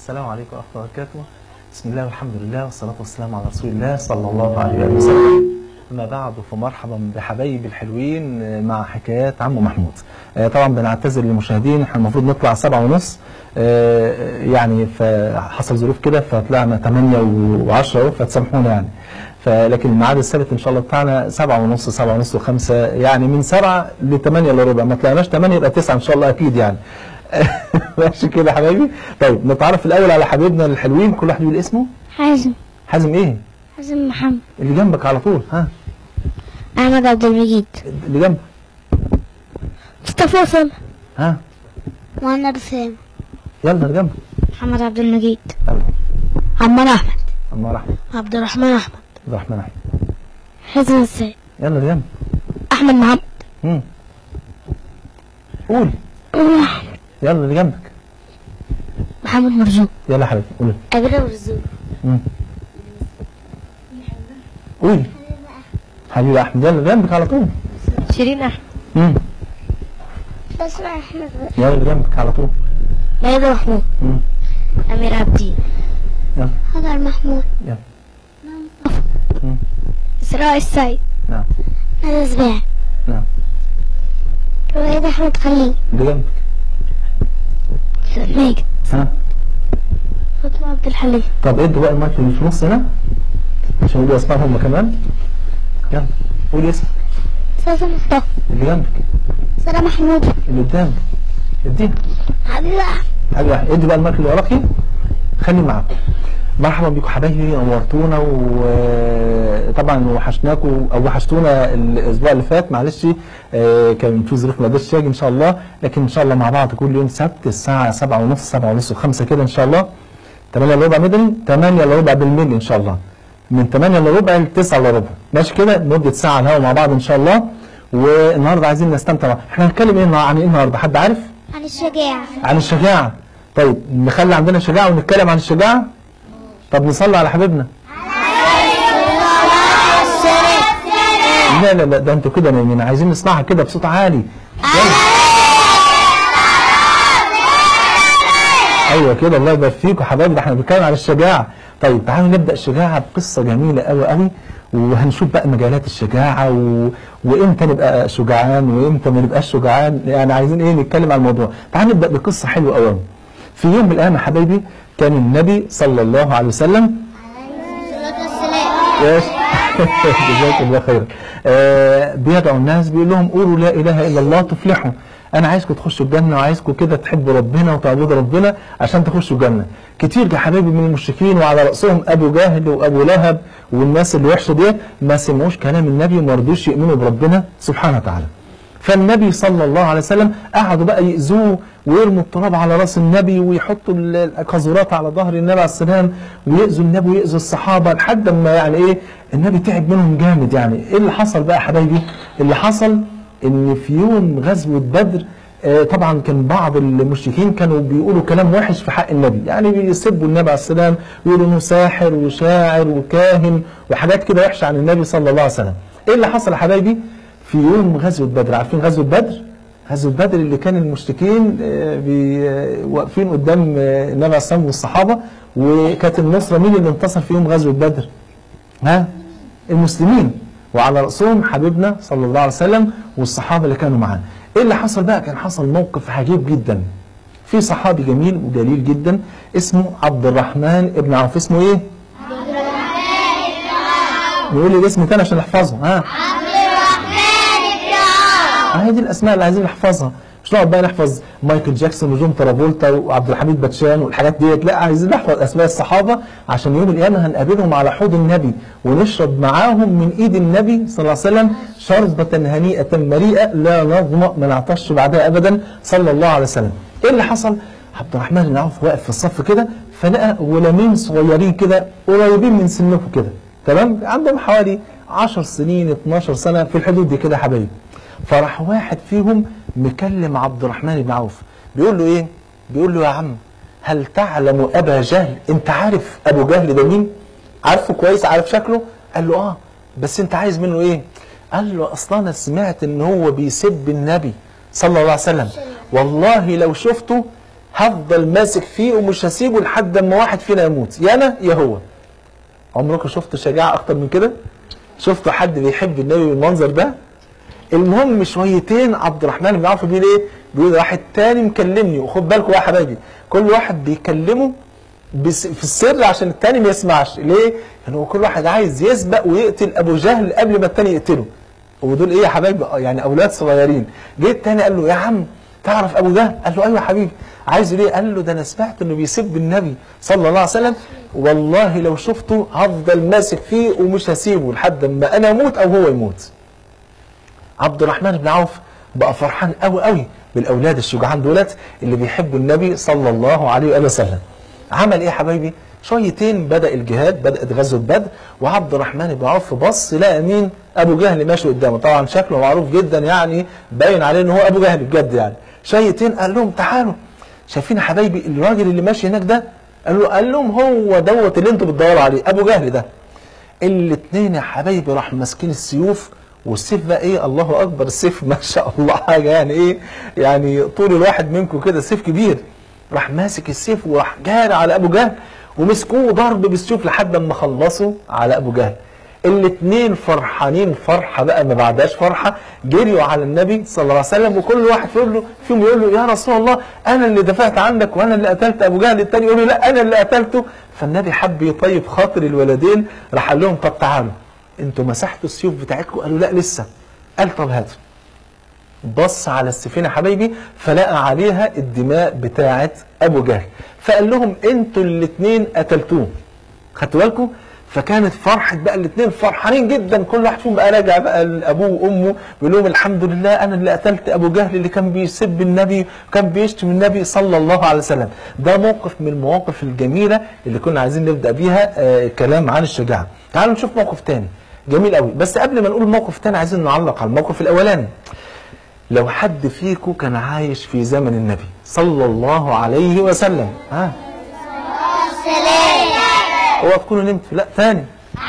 السلام عليكم ورحمة الله وبركاته بسم الله والحمد لله والصلاة والسلام على رسول الله صلى الله عليه وسلم أما بعد فمرحبا بحبايبي الحلوين مع حكايات عم محمود آه، طبعا بنعتذر للمشاهدين احنا المفروض نطلع سبعة ونص آه، يعني فحصل ظروف كده فطلعنا 8 و10 اهو فتسامحونا يعني فلكن الميعاد الثابت ان شاء الله بتاعنا سبعة ونص سبعة ونص وخمسة يعني من سبعة لثمانية الا ربع ما طلعناش 8 يبقى 9 ان شاء الله اكيد يعني ماشي كده يا حبايبي طيب نتعرف الاول على حبايبنا الحلوين كل واحد يقول اسمه حازم حازم ايه حازم محمد اللي جنبك على طول ها أحمد عبد المجيد اللي جنبك مصطفى وسام ها مهند وسام يلا اللي جنبك محمد عبد المجيد يلا عمار أحمد عمار احمد عبد الرحمن أحمد عبد الرحمن احمد حسن السيد يلا اللي جنبك أحمد محمد مم. قول يلا اللي جنبك محمد مرزوق يلا يا حبيبي قول أبينا مرزوق مم. قول حبيبي احمد يلا اللي جنبك على طول شيرين أحمد مم. اسمع أحمد يلا اللي جنبك على طول ميادة محمود مم. أمير عبدين يلا هدر محمود يلا مم. إسراء السيد نعم هذا زباع نعم رويد أحمد خليل اللي جنبك ماجد ها فاطمة عبد الحليم طب ادوا بقى المايك اللي في النص هنا عشان يقولوا اسمائهم هم كمان يلا قول اسمك أستاذ مصطفى اللي جنبك سارة محمود اللي قدامك اديها حبيبي أحمد حاجه واحده ادي بقى المايك اللي وراكي خلي معاكم مرحبا بكم حبايبي نورتونا وطبعا وحشناكم او وحشتونا الاسبوع اللي فات معلش آه، كان في ظروف ما قدرتش اجي ان شاء الله لكن ان شاء الله مع بعض كل يوم سبت الساعه 7 ونص 7 ونص و5 كده ان شاء الله 8 الا ربع مدني 8 الا ربع بالملي ان شاء الله من 8 الا ربع ل 9 الا ربع ماشي كده مده ساعه على الهوا مع بعض ان شاء الله والنهارده عايزين نستمتع احنا هنتكلم ايه عن ايه النهارده حد عارف؟ عن الشجاعة عن الشجاعة طيب نخلي عندنا شجاعة ونتكلم عن الشجاعة طب نصلي على حبيبنا لا لا لا ده انتوا كده نايمين عايزين نسمعها كده بصوت عالي يلا. ايوه كده الله يبارك فيكم حبايبي ده احنا بنتكلم عن الشجاعة طيب تعالوا نبدا الشجاعة بقصة جميلة قوي قوي وهنشوف بقى مجالات الشجاعة و... وامتى نبقى شجعان وامتى ما نبقاش شجعان يعني عايزين ايه نتكلم عن الموضوع تعالوا نبدا بقصة حلوة قوي في يوم من الايام يا حبايبي كان النبي صلى الله عليه وسلم ايش جزاك الله خير آه بيدعو الناس بيقول لهم قولوا لا اله الا الله تفلحوا انا عايزكم تخشوا الجنه وعايزكم كده تحبوا ربنا وتعبدوا ربنا عشان تخشوا الجنه كتير يا حبايبي من المشركين وعلى راسهم ابو جهل وابو لهب والناس اللي وحشه ديت ما سمعوش كلام النبي وما رضوش يؤمنوا بربنا سبحانه وتعالى فالنبي صلى الله عليه وسلم قعدوا بقى يأذوه ويرموا التراب على راس النبي ويحطوا ال- القاذورات على ظهر النبي عليه السلام ويأذوا النبي ويأذوا الصحابة لحد ما يعني ايه النبي تعب منهم جامد يعني ايه اللي حصل بقى يا حبايبي اللي حصل ان في يوم غزوة بدر آه، طبعا كان بعض المشركين كانوا بيقولوا كلام وحش في حق النبي يعني بيسبوا النبي عليه السلام يقولوا انه ساحر وشاعر وكاهن وحاجات كده وحشه عن النبي صلى الله عليه وسلم ايه اللي حصل يا حبايبي في يوم غزوة بدر عارفين غزوة بدر غزوة بدر اللي كان المشركين آه، بي- آه، واقفين قدام آه، النبي عليه الصلاة والصحابة وكانت النصرة مين اللي انتصر في يوم غزوة بدر ها المسلمين وعلى رأسهم حبيبنا صلى الله عليه وسلم والصحابة اللي كانوا معاه ايه اللي حصل بقى كان حصل موقف عجيب جدا في صحابي جميل وجليل جدا اسمه عبد الرحمن ابن عوف اسمه ايه نقول لي الاسم تاني عشان نحفظه ها اه هي دي الاسماء اللي عايزين نحفظها مش نقعد بقى نحفظ مايكل جاكسون ونجوم ترافولتا وعبد الحميد باتشان والحاجات ديت لا عايزين نحفظ اسماء الصحابه عشان يوم القيامه هنقابلهم على حوض النبي ونشرب معاهم من ايد النبي صلى الله عليه وسلم شربة هنيئة مريئة لا نظمأ ما نعطش بعدها ابدا صلى الله عليه وسلم. ايه اللي حصل؟ عبد الرحمن بن عوف واقف في الصف كده فلقى غلامين صغيرين كده قريبين من سنكم كده تمام؟ عندهم حوالي 10 سنين 12 سنه في الحدود دي كده يا حبايبي. فراح واحد فيهم مكلم عبد الرحمن بن عوف بيقول له ايه بيقول له يا عم هل تعلم ابا جهل انت عارف ابو جهل ده مين عارفه كويس عارف شكله قال له اه بس انت عايز منه ايه قال له اصلا انا سمعت ان هو بيسب النبي صلى الله عليه وسلم والله لو شفته هفضل ماسك فيه ومش هسيبه لحد اما واحد فينا يموت يا انا يا هو عمركم شفتوا شجاعه اكتر من كده شفتوا حد بيحب النبي بالمنظر ده المهم شويتين عبد الرحمن بن عوف بيقول ايه بيقول واحد تاني مكلمني وخد بالكم يا حبايبي كل واحد بيكلمه بس في السر عشان التاني ما يسمعش ليه يعني هو كل واحد عايز يسبق ويقتل ابو جهل قبل ما التاني يقتله ودول ايه يا حبايبي آه يعني اولاد صغيرين جه التاني قال له يا عم تعرف ابو جهل قال له ايوه يا حبيبي عايز ليه قال له ده انا سمعت انه بيسب النبي صلى الله عليه وسلم والله لو شفته هفضل ماسك فيه ومش هسيبه لحد ما انا اموت او هو يموت عبد الرحمن بن عوف بقى فرحان قوي قوي بالاولاد الشجعان دولت اللي بيحبوا النبي صلى الله عليه واله وسلم عمل ايه يا حبايبي شويتين بدا الجهاد بدات غزوه بدر وعبد الرحمن بن عوف بص لقى مين ابو جهل ماشي قدامه طبعا شكله معروف جدا يعني باين عليه ان هو ابو جهل بجد يعني شويتين قال لهم تعالوا شايفين يا حبايبي الراجل اللي ماشي هناك ده قال له قال لهم هو دوت اللي انتوا بتدوروا عليه ابو جهل ده الاثنين يا حبايبي راحوا ماسكين السيوف والسيف بقى ايه الله اكبر السيف ما شاء الله حاجه يعني ايه يعني طول الواحد منكم كده سيف كبير راح ماسك السيف وراح جاري على ابو جهل ومسكوه ضرب بالسيوف لحد ما خلصوا على ابو جهل الاثنين فرحانين فرحه بقى ما بعدهاش فرحه جريوا على النبي صلى الله عليه وسلم وكل واحد يقول له فيهم يقول له يا رسول الله انا اللي دفعت عنك وانا اللي قتلت ابو جهل الثاني يقول له لا انا اللي قتلته فالنبي حب يطيب خاطر الولدين راح قال لهم طب تعالوا انتوا مسحتوا السيوف بتاعتكم قالوا لا لسه قال طب هاتوا بص على السفينه حبايبي فلقى عليها الدماء بتاعه ابو جهل فقال لهم انتوا الاثنين قتلتوه خدتوا بالكم فكانت فرحة بقى الاثنين فرحانين جدا كل واحد فيهم بقى راجع بقى لابوه وامه بيقول لهم الحمد لله انا اللي قتلت ابو جهل اللي كان بيسب النبي وكان بيشتم النبي صلى الله عليه وسلم ده موقف من المواقف الجميله اللي كنا عايزين نبدا بيها آه كلام عن الشجاعه تعالوا نشوف موقف تاني جميل قوي بس قبل ما نقول موقف تاني عايزين نعلق على الموقف الاولاني لو حد فيكم كان عايش في زمن النبي صلى الله عليه وسلم ها سلام اوعى تكونوا نمتوا لا تاني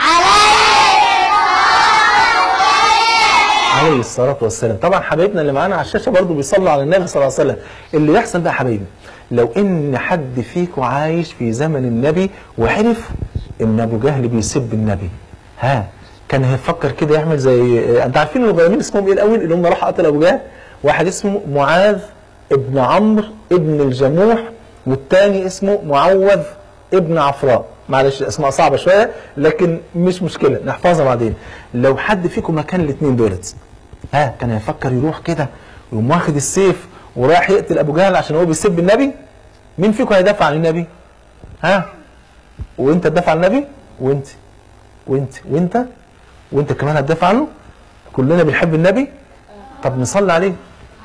عليه الصلاة والسلام طبعا حبايبنا اللي معانا على الشاشة برضو بيصلوا على النبي صلى الله عليه وسلم اللي يحصل بقى حبايبي لو ان حد فيكم عايش في زمن النبي وعرف ان ابو جهل بيسب النبي ها كان هيفكر كده يعمل زي انت عارفين الغلامين اسمهم ايه الاول اللي هم راحوا قتلوا ابو جهل واحد اسمه معاذ ابن عمرو ابن الجموح والتاني اسمه معوذ ابن عفراء معلش اسماء صعبه شويه لكن مش مشكله نحفظها بعدين لو حد فيكم مكان الاثنين دولت ها كان هيفكر يروح كده ويقوم واخد السيف ورايح يقتل ابو جهل عشان هو بيسب النبي مين فيكم هيدافع عن النبي ها وانت تدافع عن النبي وانت وانت وانت وانت كمان هتدافع عنه كلنا بنحب النبي طب نصلي عليه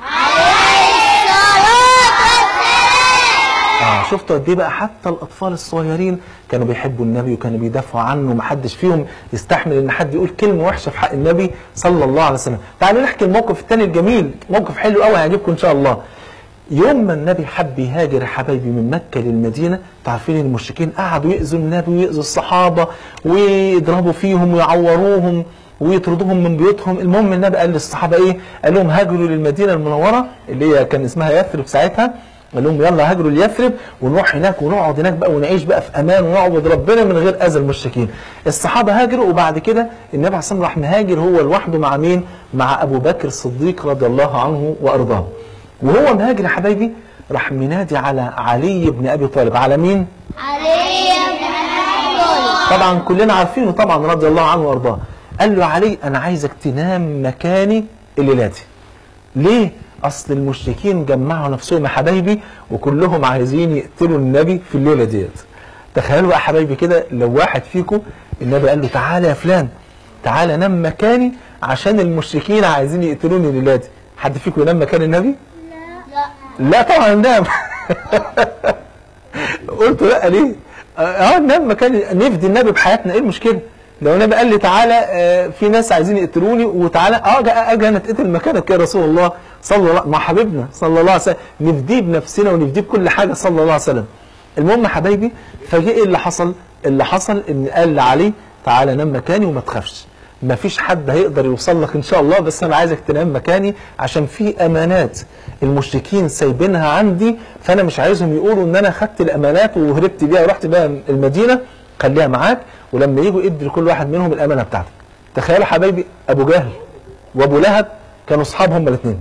اه شفتوا قد ايه بقى حتى الاطفال الصغيرين كانوا بيحبوا النبي وكانوا بيدافعوا عنه ومحدش فيهم يستحمل ان حد يقول كلمه وحشه في حق النبي صلى الله عليه وسلم تعالوا نحكي الموقف الثاني الجميل موقف حلو قوي هيعجبكم ان شاء الله يوم ما النبي حب يهاجر يا حبايبي من مكه للمدينه تعرفين المشركين قعدوا يأذوا النبي ويأذوا الصحابه ويضربوا فيهم ويعوروهم ويطردوهم من بيوتهم المهم النبي قال للصحابه ايه قال لهم هاجروا للمدينه المنوره اللي هي كان اسمها يثرب ساعتها قال لهم يلا هاجروا ليثرب ونروح هناك ونقعد هناك بقى ونعيش بقى في امان ونعبد ربنا من غير اذى المشركين. الصحابه هاجروا وبعد كده النبي عليه الصلاه والسلام راح مهاجر هو لوحده مع مين؟ مع ابو بكر الصديق رضي الله عنه وارضاه. وهو مهاجر يا حبايبي راح منادي على علي بن ابي طالب على مين؟ علي بن ابي طالب طبعا كلنا عارفينه طبعا رضي الله عنه وارضاه. قال له علي انا عايزك تنام مكاني الليله دي. ليه؟ اصل المشركين جمعوا نفسهم يا حبايبي وكلهم عايزين يقتلوا النبي في الليله ديت. تخيلوا بقى حبايبي كده لو واحد فيكم النبي قال له تعالى يا فلان تعالى نام مكاني عشان المشركين عايزين يقتلوني الليله دي. حد فيكم ينام مكان النبي؟ لا لا طبعا نام قلت لا ليه؟ اه نام مكان نفدي النبي بحياتنا ايه المشكله؟ لو النبي قال لي تعالى آه، في ناس عايزين يقتلوني وتعالى اه اجي اجي انا اتقتل مكانك يا رسول الله صلى الله مع حبيبنا صلى الله عليه وسلم نفديه بنفسنا ونفديه بكل حاجه صلى الله عليه وسلم. المهم يا حبايبي فجاء ايه اللي حصل؟ اللي حصل ان قال لعلي تعالى نام مكاني وما تخافش. مفيش حد هيقدر يوصل لك ان شاء الله بس انا عايزك تنام مكاني عشان في امانات المشركين سايبينها عندي فانا مش عايزهم يقولوا ان انا خدت الامانات وهربت بيها ورحت بيها المدينه خليها معاك ولما يجوا ادي لكل واحد منهم الامانه بتاعتك تخيلوا حبايبي ابو جهل وابو لهب كانوا اصحاب هما الاثنين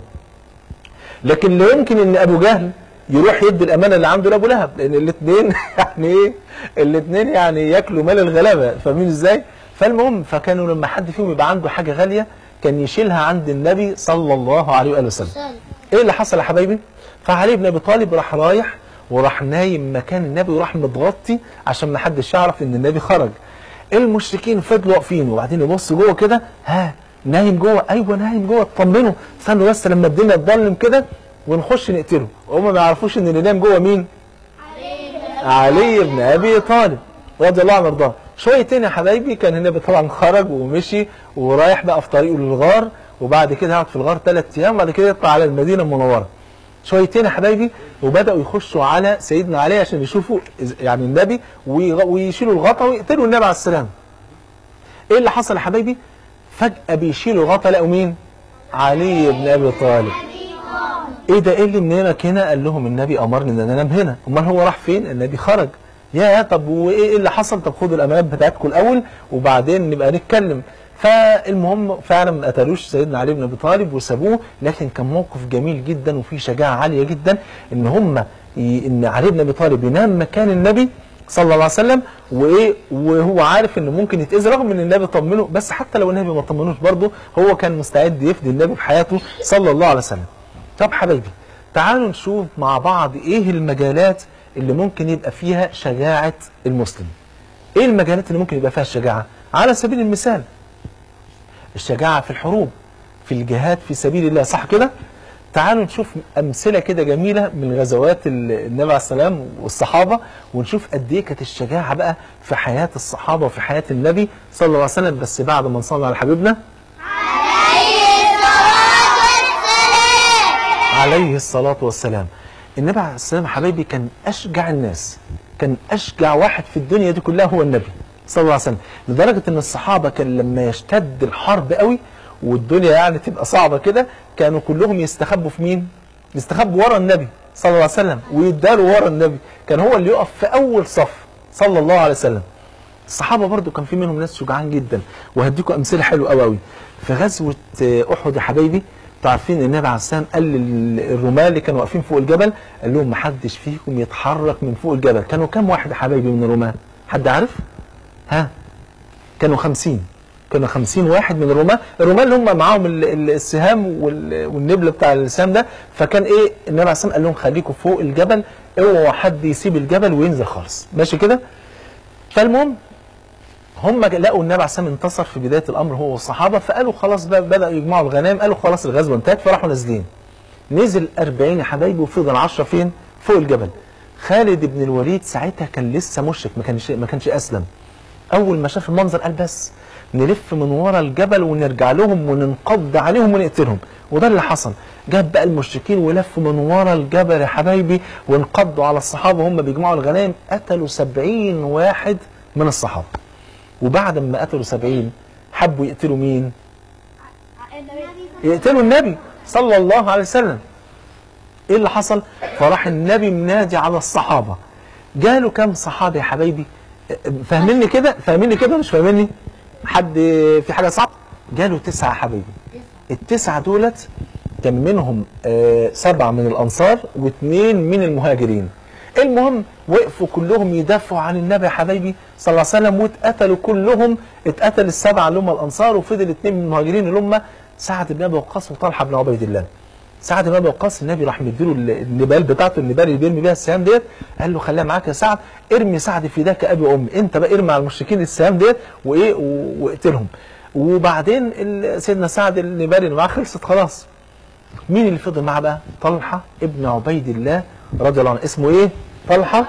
لكن لا يمكن ان ابو جهل يروح يدي الامانه اللي عنده لابو لهب لان الاثنين يعني ايه الاثنين يعني ياكلوا مال الغلابه فاهمين ازاي فالمهم فكانوا لما حد فيهم يبقى عنده حاجه غاليه كان يشيلها عند النبي صلى الله عليه واله وسلم ايه اللي حصل يا حبايبي فعلي بن ابي طالب راح رايح وراح نايم مكان النبي وراح متغطي عشان ما حدش يعرف ان النبي خرج المشركين فضلوا واقفين وبعدين يبصوا جوه كده ها نايم جوه ايوه نايم جوه اطمنوا استنوا بس لما الدنيا تضلم كده ونخش نقتله وهم ما يعرفوش ان اللي نايم جوه مين علي بن ابي طالب رضي الله عنه وارضاه شويتين يا حبايبي كان النبي طبعا خرج ومشي ورايح بقى في طريقه للغار وبعد كده يقعد في الغار ثلاث ايام وبعد كده يطلع على المدينه المنوره شويتين يا حبايبي وبداوا يخشوا على سيدنا علي عشان يشوفوا إز- يعني النبي ويغ- ويشيلوا الغطا ويقتلوا النبي عليه السلام ايه اللي حصل يا حبايبي فجاه بيشيلوا الغطا لقوا مين علي بن ابي طالب ايه ده ايه اللي منينك هنا قال لهم النبي امرني ان انا انام هنا امال هو راح فين النبي خرج يا طب وايه إيه اللي حصل طب خدوا الامانات بتاعتكم الاول وبعدين نبقى نتكلم فالمهم فعلا ما قتلوش سيدنا علي بن ابي طالب وسابوه لكن كان موقف جميل جدا وفيه شجاعه عاليه جدا ان هم ي- ان علي بن ابي طالب ينام مكان النبي صلى الله عليه وسلم وايه وهو عارف انه ممكن يتاذي رغم ان النبي طمنه بس حتى لو النبي ما طمنوش برضه هو كان مستعد يفدي النبي بحياته صلى الله عليه وسلم طب حبايبي تعالوا نشوف مع بعض ايه المجالات اللي ممكن يبقى فيها شجاعة المسلم ايه المجالات اللي ممكن يبقى فيها الشجاعة على سبيل المثال الشجاعة في الحروب في الجهاد في سبيل الله صح كده تعالوا نشوف أمثلة كده جميلة من غزوات ال- النبي عليه السلام والصحابة ونشوف قد إيه كانت الشجاعة بقى في حياة الصحابة وفي حياة النبي صلى الله عليه وسلم بس بعد ما نصلي على حبيبنا عليه الصلاة والسلام النبي عليه السلام يا حبايبي كان أشجع الناس كان أشجع واحد في الدنيا دي كلها هو النبي صلى الله عليه وسلم لدرجة أن الصحابة كان لما يشتد الحرب قوي والدنيا يعني تبقى صعبة كده كانوا كلهم يستخبوا في مين؟ يستخبوا ورا النبي صلى الله عليه وسلم ويداروا ورا النبي كان هو اللي يقف في أول صف صلى الله عليه وسلم الصحابه برضو كان في منهم ناس شجعان جدا وهديكم امثله حلوه قوي قوي في غزوه آه، احد يا حبايبي انتوا عارفين ان النبي عليه السلام قال للرماة اللي كانوا واقفين فوق الجبل قال لهم ما حدش فيكم يتحرك من فوق الجبل كانوا كام واحد يا حبايبي من الرماة حد عارف ها كانوا خمسين كانوا خمسين واحد من الرماة الرماة اللي هم معاهم ال- ال- السهام وال- والنبل بتاع السهام ده فكان ايه النبي عليه السلام قال لهم خليكم فوق الجبل اوعوا حد يسيب الجبل وينزل خالص ماشي كده فالمهم هم لقوا النبي عليه السلام انتصر في بدايه الامر هو والصحابه فقالوا خلاص بقى بداوا يجمعوا الغنائم قالوا خلاص الغزوه انتهت فراحوا نازلين نزل 40 يا حبايبي وفضل 10 فين فوق الجبل خالد بن الوليد ساعتها كان لسه مشرك ما كانش ما كانش اسلم اول ما شاف المنظر قال بس نلف من ورا الجبل ونرجع لهم وننقض عليهم ونقتلهم وده اللي حصل جاب بقى المشركين ولفوا من ورا الجبل يا حبايبي وانقضوا على الصحابه وهم بيجمعوا الغنائم قتلوا 70 واحد من الصحابه وبعد ما قتلوا 70 حبوا يقتلوا مين يقتلوا النبي صلى الله عليه وسلم ايه اللي حصل فراح النبي منادي على الصحابه جاله كام صحابي يا حبايبي فاهميني كده فاهميني كده مش فاهميني حد في حاجه صعبه جاله تسعه يا حبايبي التسعه دولت كان منهم آه، سبعه من الانصار واثنين من المهاجرين المهم وقفوا كلهم يدافعوا عن النبي يا حبايبي صلى الله عليه وسلم واتقتلوا كلهم اتقتل السبعه اللي هم الانصار وفضل اثنين من المهاجرين اللي هم سعد بن ابي وقاص وطلحه بن عبيد الله سعد بن ابي وقاص النبي راح مديله ال- النبال بتاعته النبال اللي بيرمي بيها السهام ديت قال له خليها معاك يا سعد ارمي سعد في ذاك ابي وامي انت بقى ارمي على المشركين السهام ديت وايه و- واقتلهم وبعدين ال- سيدنا سعد النبال اللي معاه خلصت خلاص مين اللي فضل معاه بقى طلحه ابن عبيد الله رضي الله عنه اسمه ايه طلحه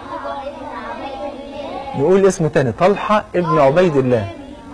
نقول اسم تاني طلحه ابن عبيد الله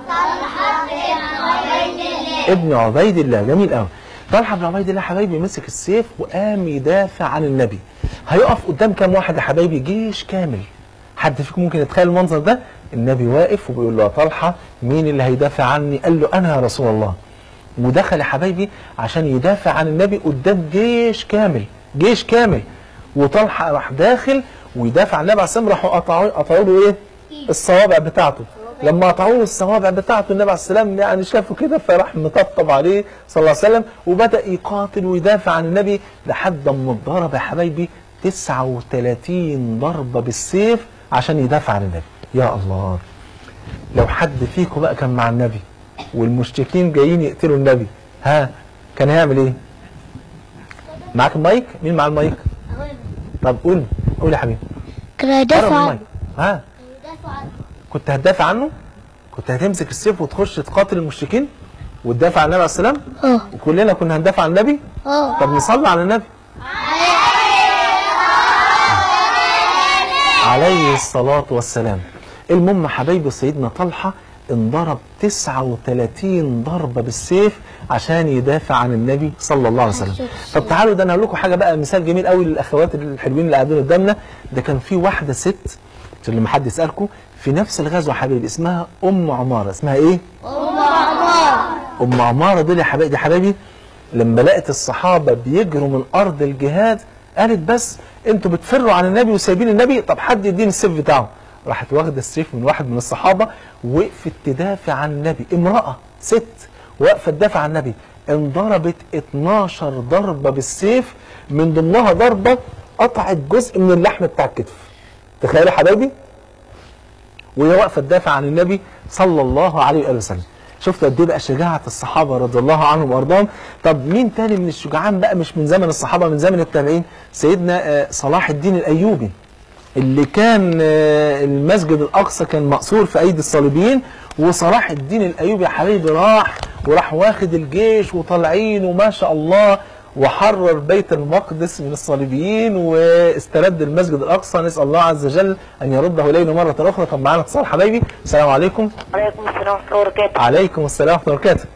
ابن عبيد الله جميل قوي طلحه بن عبيد الله حبايبي مسك السيف وقام يدافع عن النبي هيقف قدام كام واحد يا حبايبي جيش كامل حد فيكم ممكن يتخيل المنظر ده النبي واقف وبيقول له يا طلحه مين اللي هيدافع عني قال له انا يا رسول الله ودخل يا حبايبي عشان يدافع عن النبي قدام جيش كامل جيش كامل وطلحه راح داخل ويدافع عن النبي عليه السلام راحوا قطعوا قطعوا له ايه الصوابع بتاعته لما قطعوا له الصوابع بتاعته النبي عليه السلام يعني شافه كده فراح مطبطب عليه صلى الله عليه وسلم وبدا يقاتل ويدافع عن النبي لحد ما اتضرب يا حبايبي 39 ضربه بالسيف عشان يدافع عن النبي يا الله لو حد فيكم بقى كان مع النبي والمشركين جايين يقتلوا النبي ها كان هيعمل ايه معاك المايك مين مع المايك طب قول قول يا حبيبي كان قرب هيدافع المايك ها كنت هتدافع عنه كنت هتمسك السيف وتخش تقاتل المشركين وتدافع عن النبي عليه السلام اه وكلنا كنا هندافع عن النبي اه طب نصلي على النبي عليه الصلاة والسلام المهم حبايبي سيدنا طلحة انضرب 39 ضربة بالسيف عشان يدافع عن النبي صلى الله عليه وسلم طب تعالوا ده انا هقول لكم حاجة بقى مثال جميل قوي للاخوات الحلوين اللي قاعدين قدامنا ده كان في واحدة ست عشان لما حد يسألكم في نفس الغزوة حبيبي اسمها ام عمارة اسمها ايه ام عماره دول يا حبايبي يا حبايبي لما لقت الصحابه بيجروا من ارض الجهاد قالت بس انتوا بتفروا عن النبي وسايبين النبي طب حد يديني السيف بتاعه راحت واخده السيف من واحد من الصحابه وقفت تدافع عن النبي امراه ست واقفه تدافع عن النبي انضربت 12 ضربه بالسيف من ضمنها ضربه قطعت جزء من اللحم بتاع الكتف تخيلوا يا حبايبي وهي واقفه تدافع عن النبي صلى الله عليه واله وسلم شفت قد ايه بقى شجاعه الصحابه رضي الله عنهم وارضاهم طب مين تاني من الشجعان بقى مش من زمن الصحابه من زمن التابعين سيدنا آه، صلاح الدين الايوبي اللي كان آه، المسجد الاقصى كان مأسور في ايدي الصليبيين وصلاح الدين الايوبي يا حبيبي راح وراح واخد الجيش وطالعين وما شاء الله وحرر بيت المقدس من الصليبيين واسترد المسجد الاقصى نسال الله عز وجل ان يرده الينا مره اخرى طب معانا اتصال حبايبي السلام عليكم عليكم السلام ورحمة الله وبركاته عليكم السلام ورحمه الله وبركاته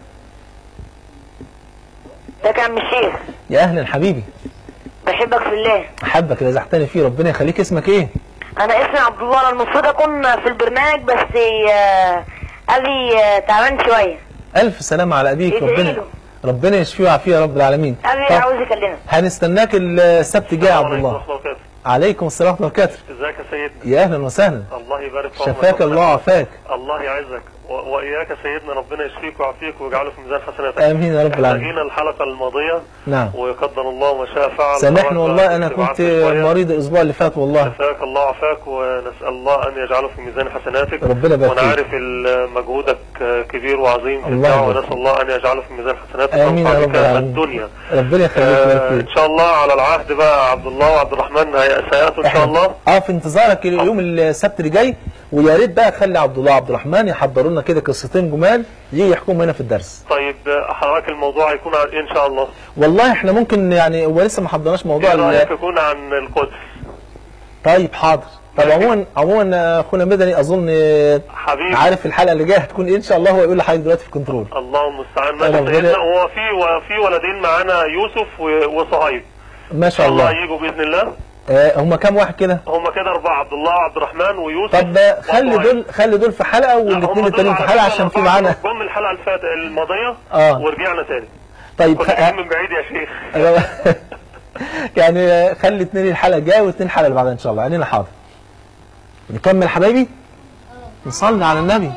ازيك يا عم الشيخ يا اهلا حبيبي بحبك في الله احبك رزقتني فيه ربنا يخليك اسمك ايه انا اسمي عبد الله انا المفروض اكون في البرنامج بس آه، ابي آه، تعبان شويه الف سلامه على ابيك يدعي ربنا له. ربنا يشفيه ويعافيه يا رب العالمين ابي طب عاوز يكلمك هنستناك السبت الجاي يا عبد عليكم الله ورحمة الله وبركاته. عليكم السلام ورحمه الله وبركاته ازيك يا سيدنا يا اهلا وسهلا الله يبارك في عمرك شفاك ربنا الله وعافاك الله يعزك و- واياك يا سيدنا ربنا يشفيك ويعافيك ويجعله في ميزان حسناتك امين يا رب احنا العالمين جينا الحلقه الماضيه نعم وقدر الله ما شاء فعل سامحني طبعاً والله انا بعد كنت شوية. مريض الاسبوع اللي فات والله شفاك الله وعافاك ونسال الله ان يجعله في ميزان حسناتك ربنا يبارك وانا فيك. عارف ال- مجهودك كبير وعظيم في الله الدعوه يبارك ونسال الله ان يجعله في ميزان حسناتك آمين يا ويرفع رب بك العالمين. الدنيا ربنا يخليك آه، ويبارك ان فيك شاء الله على العهد بقى عبد الله وعبد الرحمن هي- سياتوا ان شاء الله اه في انتظارك يوم السبت اللي جاي ويا ريت بقى تخلي عبد الله وعبد الرحمن يحضروا لنا كده قصتين جمال يجي يحكوا هنا في الدرس طيب حضرتك الموضوع هيكون عن إيه ان شاء الله والله احنا ممكن يعني هو لسه ما حضرناش موضوع ايه ال- رايك يكون عن القدس طيب حاضر طب عموما عموما اخونا مدني اظن حبيبي عارف الحلقه اللي جايه هتكون ايه ان شاء الله هو يقول لحضرتك دلوقتي في الكنترول الله المستعان ماشي ربنا- سيدنا هو في وفي ولدين معانا يوسف و- وصهيب ما ان شاء شاء الله الله يجوا باذن الله آه هم كام واحد كده هم كده اربعه عبد الله وعبد الرحمن ويوسف طب خلي وصهيب. دول خلي دول في حلقه لا، هم والاثنين دول التانيين في على حلقه فكرة عشان في الأربعة معانا جم الحلقه اللي فاتت الماضيه آه. ورجعنا تاني طيب كنا خ... جايين من بعيد يا شيخ يعني خلي اثنين الحلقه الجايه واثنين الحلقه اللي بعدها ان شاء الله عينينا حاضر نكمل حبايبي نصلي على النبي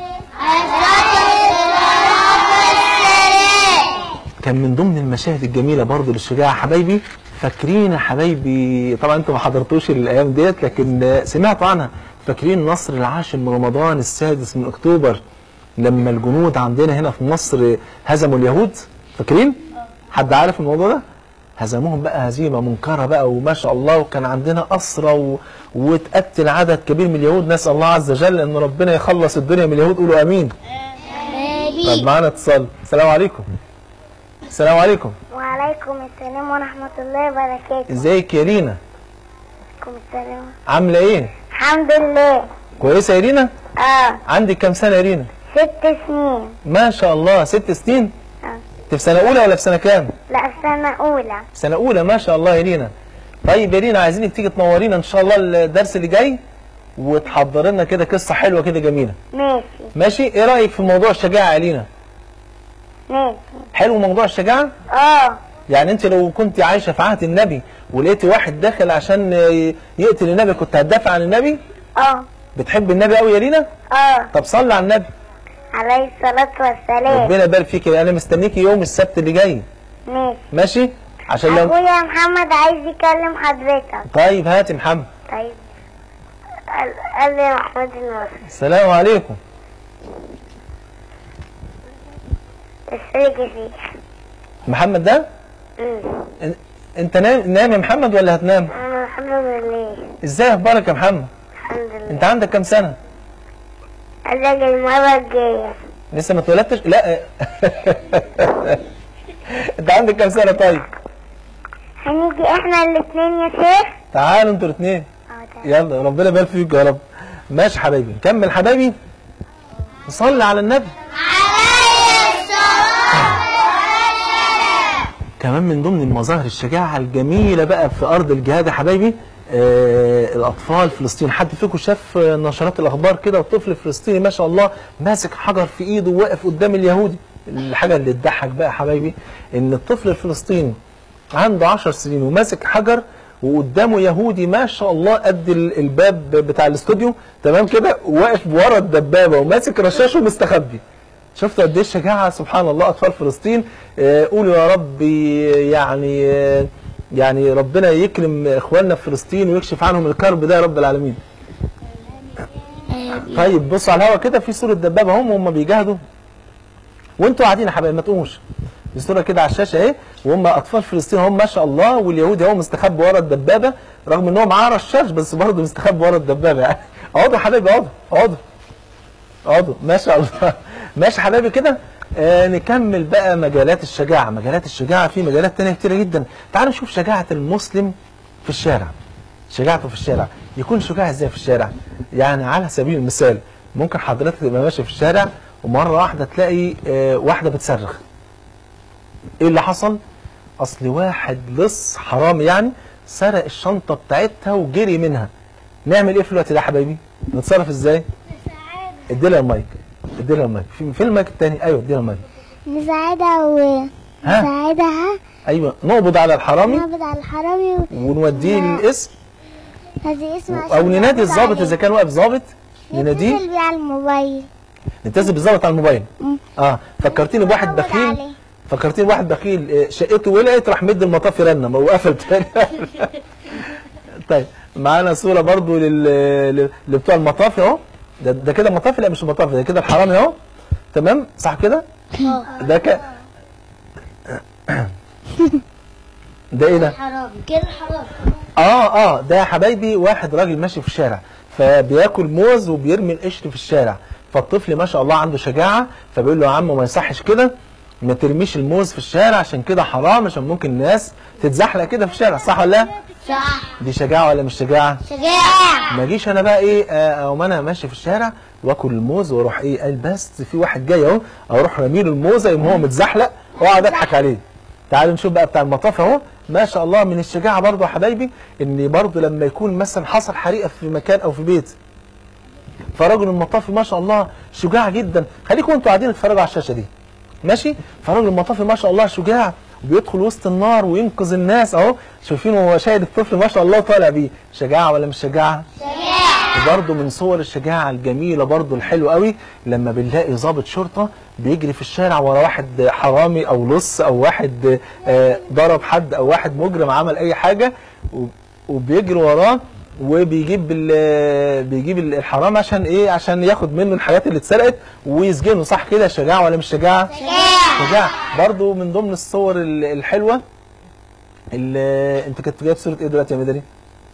كان من ضمن المشاهد الجميله برضو للشجاعه حبايبي فاكرين يا حبايبي طبعا انتوا ما حضرتوش الايام ديت لكن سمعتوا عنها فاكرين نصر العاشر من رمضان السادس من اكتوبر لما الجنود عندنا هنا في مصر هزموا اليهود فاكرين حد عارف الموضوع ده هزموهم بقى هزيمه منكره بقى وما شاء الله وكان عندنا اسرى و... واتقتل عدد كبير من اليهود نسال الله عز وجل ان ربنا يخلص الدنيا من اليهود قولوا امين طب معانا اتصال السلام عليكم السلام عليكم وعليكم السلام ورحمة الله وبركاته ازيك يا رينا وعليكم السلام عامله ايه الحمد لله كويسه يا رينا اه عندك كام سنه يا رينا ست سنين ما شاء الله ست سنين اه انت في سنه اولى ولا في سنه كام لا سنة أولى سنه اولى ما شاء الله يا رينا طيب يا رينا عايزينك تيجي تنورينا ان شاء الله الدرس اللي جاي وتحضر لنا كده قصه حلوه كده جميله ماشي ماشي ايه رايك في موضوع الشجاعه يا لينا ماشي حلو موضوع الشجاعه اه يعني انت لو كنت عايشه في عهد النبي ولقيتي واحد داخل عشان ي- يقتل النبي كنت هتدافع عن النبي اه بتحب النبي قوي يا لينا اه طب صلي على النبي عليه الصلاة والسلام ربنا يبارك فيك انا مستنيكي يوم السبت اللي جاي ماشي ماشي عشان لو اخويا محمد عايز يكلم حضرتك طيب هاتي محمد طيب قال قال لي محمود المصري السلام عليكم اشترك فيه محمد ده أمم. ان- انت نام نام يا محمد ولا هتنام انا الحمد لله ازاي اخبارك يا محمد الحمد لله انت عندك كام سنه قال لك المرة الجاية لسه ما اتولدتش لا انت عندك كام سنه طيب هنيجي احنا الاثنين يا شيخ تعالوا انتوا الاثنين اه تعالى. يلا ربنا يبارك فيك يا رب ماشي حبايبي نكمل حبايبي نصلي على النبي كمان من ضمن المظاهر الشجاعة الجميلة بقى في أرض الجهاد يا حبايبي آه الأطفال فلسطين حد فيكم شاف آه، نشرات الأخبار كده وطفل فلسطيني ما شاء الله ماسك حجر في إيده وواقف قدام اليهودي الحاجة اللي تضحك بقى يا حبايبي إن الطفل الفلسطيني عنده 10 سنين وماسك حجر وقدامه يهودي ما شاء الله قد ال- الباب بتاع الاستوديو تمام كده واقف ورا الدبابه وماسك رشاش ومستخبي شفتوا قد ايه الشجاعه سبحان الله اطفال فلسطين آه، قولوا يا رب يعني آه، يعني ربنا يكرم اخواننا في فلسطين ويكشف عنهم الكرب ده يا رب العالمين طيب بصوا على الهوا كده في صوره دبابه هم هم بيجاهدوا وانتوا قاعدين يا حبايبي ما تقوموش دي صوره كده على الشاشه اهي وهم اطفال فلسطين هم ما شاء الله واليهودي هو مستخبي ورا الدبابه رغم ان هو معاه رشاش بس برضه مستخبي ورا الدبابه يعني اقعدوا يا حبايبي اقعدوا اقعدوا اقعدوا ما شاء الله ماشي يا حبايبي كده آه نكمل بقى مجالات الشجاعه مجالات الشجاعه في مجالات تانية كتيره جدا تعالوا نشوف شجاعه المسلم في الشارع شجاعته في الشارع يكون شجاع ازاي في الشارع يعني على سبيل المثال ممكن حضرتك تبقى ماشي في الشارع ومره واحده تلاقي آه واحده بتصرخ ايه اللي حصل اصل واحد لص حرام يعني سرق الشنطه بتاعتها وجري منها نعمل ايه في الوقت ده يا حبايبي نتصرف ازاي ادي لها المايك ادي لها المايك في فين المايك التاني ايوه ادي لها المايك نساعدها و ها نساعدها ايوه نقبض على الحرامي نقبض على الحرامي و- ونوديه للاسم هذه اسم عشان او ننادي نقبض الضابط عليه. اذا كان واقف ضابط نناديه نتصل بيه على الموبايل نتصل بالظابط على الموبايل مم. اه فكرتيني بواحد نقبض بخيل عليه. فكرتيني بواحد بخيل آه، شقته ولعت راح مد المطاف رنه ما هو قفل تاني طيب معانا صوره برضو لل... لل- لبتوع المطاف اهو ده, ده كده مطاف لا مش مطاف ده كده الحرامي اهو تمام صح كده ده ك... ده ايه ده حرام كده حرام اه اه ده يا حبايبي واحد راجل ماشي في الشارع فبياكل موز وبيرمي القشر في الشارع فالطفل ما شاء الله عنده شجاعه فبيقول له يا عم ما يصحش كده ما ترميش الموز في الشارع عشان كده حرام عشان ممكن الناس تتزحلق كده في الشارع صح ولا لا؟ صح دي شجاعه ولا مش شجاعه؟ شجاع ما اجيش انا بقى ايه آه، او ما انا ماشي في الشارع واكل الموز واروح ايه قال بس في واحد جاي اهو اروح رامي له الموزه يقوم هو متزحلق واقعد اضحك عليه تعالوا نشوف بقى بتاع المطاف اهو ما شاء الله من الشجاعه برضه يا حبايبي ان برضه لما يكون مثلا حصل حريقه في مكان او في بيت فرجل المطافي ما شاء الله شجاع جدا خليكم انتوا قاعدين تتفرجوا على الشاشه دي ماشي فرجل المطافي ما شاء الله شجاع وبيدخل وسط النار وينقذ الناس اهو شايفين وهو شايل الطفل ما شاء الله طالع بيه شجاعه ولا مش شجاعه وبرضه من صور الشجاعة الجميلة برضه الحلوة قوي لما بنلاقي ضابط شرطة بيجري في الشارع ورا واحد حرامي أو لص أو واحد آه، ضرب حد أو واحد مجرم عمل أي حاجة و- وبيجري وراه وبيجيب ال- بيجيب ال- الحرام عشان ايه عشان ياخد منه الحاجات اللي اتسرقت ويسجنه صح كده شجاعة ولا مش شجاعة شجاعة شجاعة برضه من ضمن الصور ال- الحلوة اللي انت كنت جايب صورة ايه دلوقتي يا مدني؟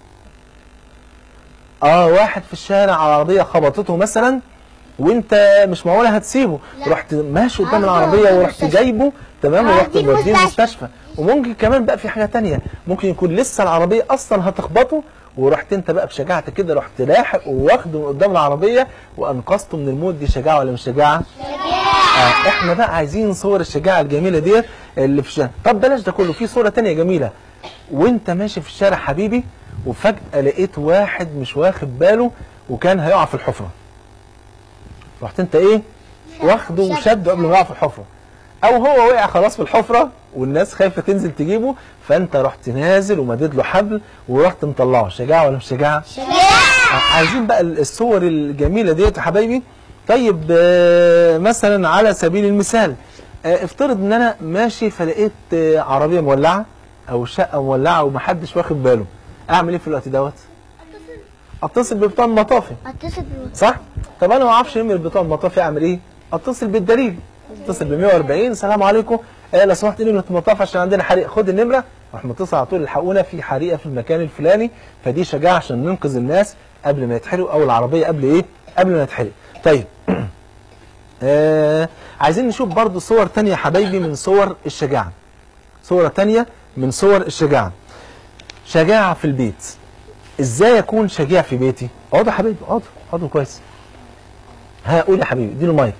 اه واحد في الشارع عربيه خبطته مثلا وانت مش معقوله هتسيبه رحت ماشي قدام العربيه ورحت جايبه تمام ورحت هوديه موديه المستشفى. المستشفى وممكن كمان بقى في حاجه تانية ممكن يكون لسه العربيه اصلا هتخبطه ورحت انت بقى بشجاعتك كده رحت لاحق وواخده من قدام العربيه وانقذته من الموت دي شجاعه ولا مش شجاعه؟ آه احنا بقى عايزين صور الشجاعه الجميله ديت اللي في الشارع طب بلاش ده كله في صوره تانية جميله وانت ماشي في الشارع حبيبي وفجاه لقيت واحد مش واخد باله وكان هيقع في الحفره رحت انت ايه واخده شد. وشده قبل ما يقع في الحفره او هو وقع خلاص في الحفره والناس خايفه تنزل تجيبه فانت رحت نازل ومدد له حبل ورحت مطلعه شجاعه ولا مش شجاعه شجاع عايزين بقى الصور الجميله ديت يا حبايبي طيب آه، مثلا على سبيل المثال آه، افترض ان انا ماشي فلقيت آه، عربيه مولعه او شقه مولعه ومحدش واخد باله اعمل ايه في الوقت دوت اتصل ببطاقه المطافي اتصل بالواتساب صح طب انا ما اعرفش نمر بطاقه المطافي اعمل ايه اتصل بالدليل اتصل ب 140 السلام عليكم آه لو سمحت نمره المطاف عشان عندنا حريقه خد النمره راح متصل على طول الحقونا في حريقه في المكان الفلاني فدي شجاعه عشان ننقذ الناس قبل ما يتحرقوا او العربيه قبل ايه قبل ما يتحرق طيب آه عايزين نشوف برضو صور تانية يا حبايبي من صور الشجاعه صورة تانية من صور الشجاعه شجاعه في البيت ازاي اكون شجاع في بيتي اقعدوا يا حبيبي اقعدوا اقعدوا كويس ها قول يا حبيبي اديله المايك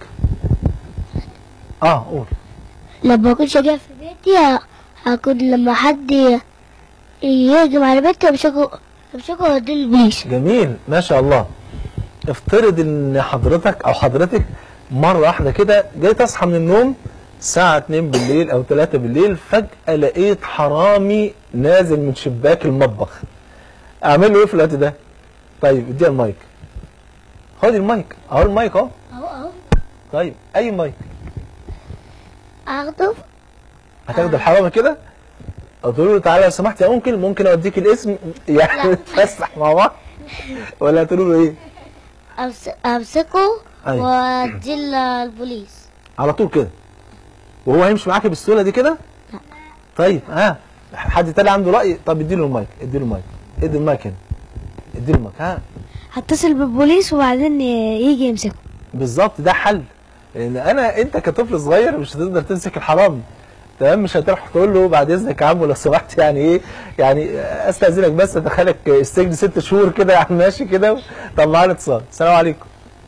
اه قول لما اكون شجاع في بيتي ه- هكون لما حد ي- يهجم على بيتي امسكه امسكه واديه البوليس جميل ما شاء الله افترض ان حضرتك او حضرتك مره واحده كده جاي تصحى من النوم الساعة 2 بالليل أو 3 بالليل فجأة لقيت حرامي نازل من شباك المطبخ. أعمل له إيه في الوقت ده؟ طيب اديها المايك. خد المايك، أهو المايك أهو. اهو اهو طيب أي مايك. اخده هتاخد الحرامي كده قلت له تعالى لو سمحت يا ممكن ممكن اوديك الاسم يعني نتفسح مع بعض ولا هتقولوا له ايه أمس- امسكه أيوة. واديه ل- البوليس على طول كده وهو هيمشي معاك بالسهوله دي كده طيب ها حد تاني عنده راي طب اديله المايك اديله المايك ادي المايك هنا اديله المايك ها هتصل بالبوليس وبعدين يجي يمسكه بالظبط ده حل لان انا انت كطفل صغير مش هتقدر تمسك الحرامي تمام مش هتروح تقول له بعد اذنك يا عم لو سمحت يعني ايه يعني استاذنك بس ادخلك السجن ست شهور كده يا عم ماشي كده طب معانا اتصال السلام عليكم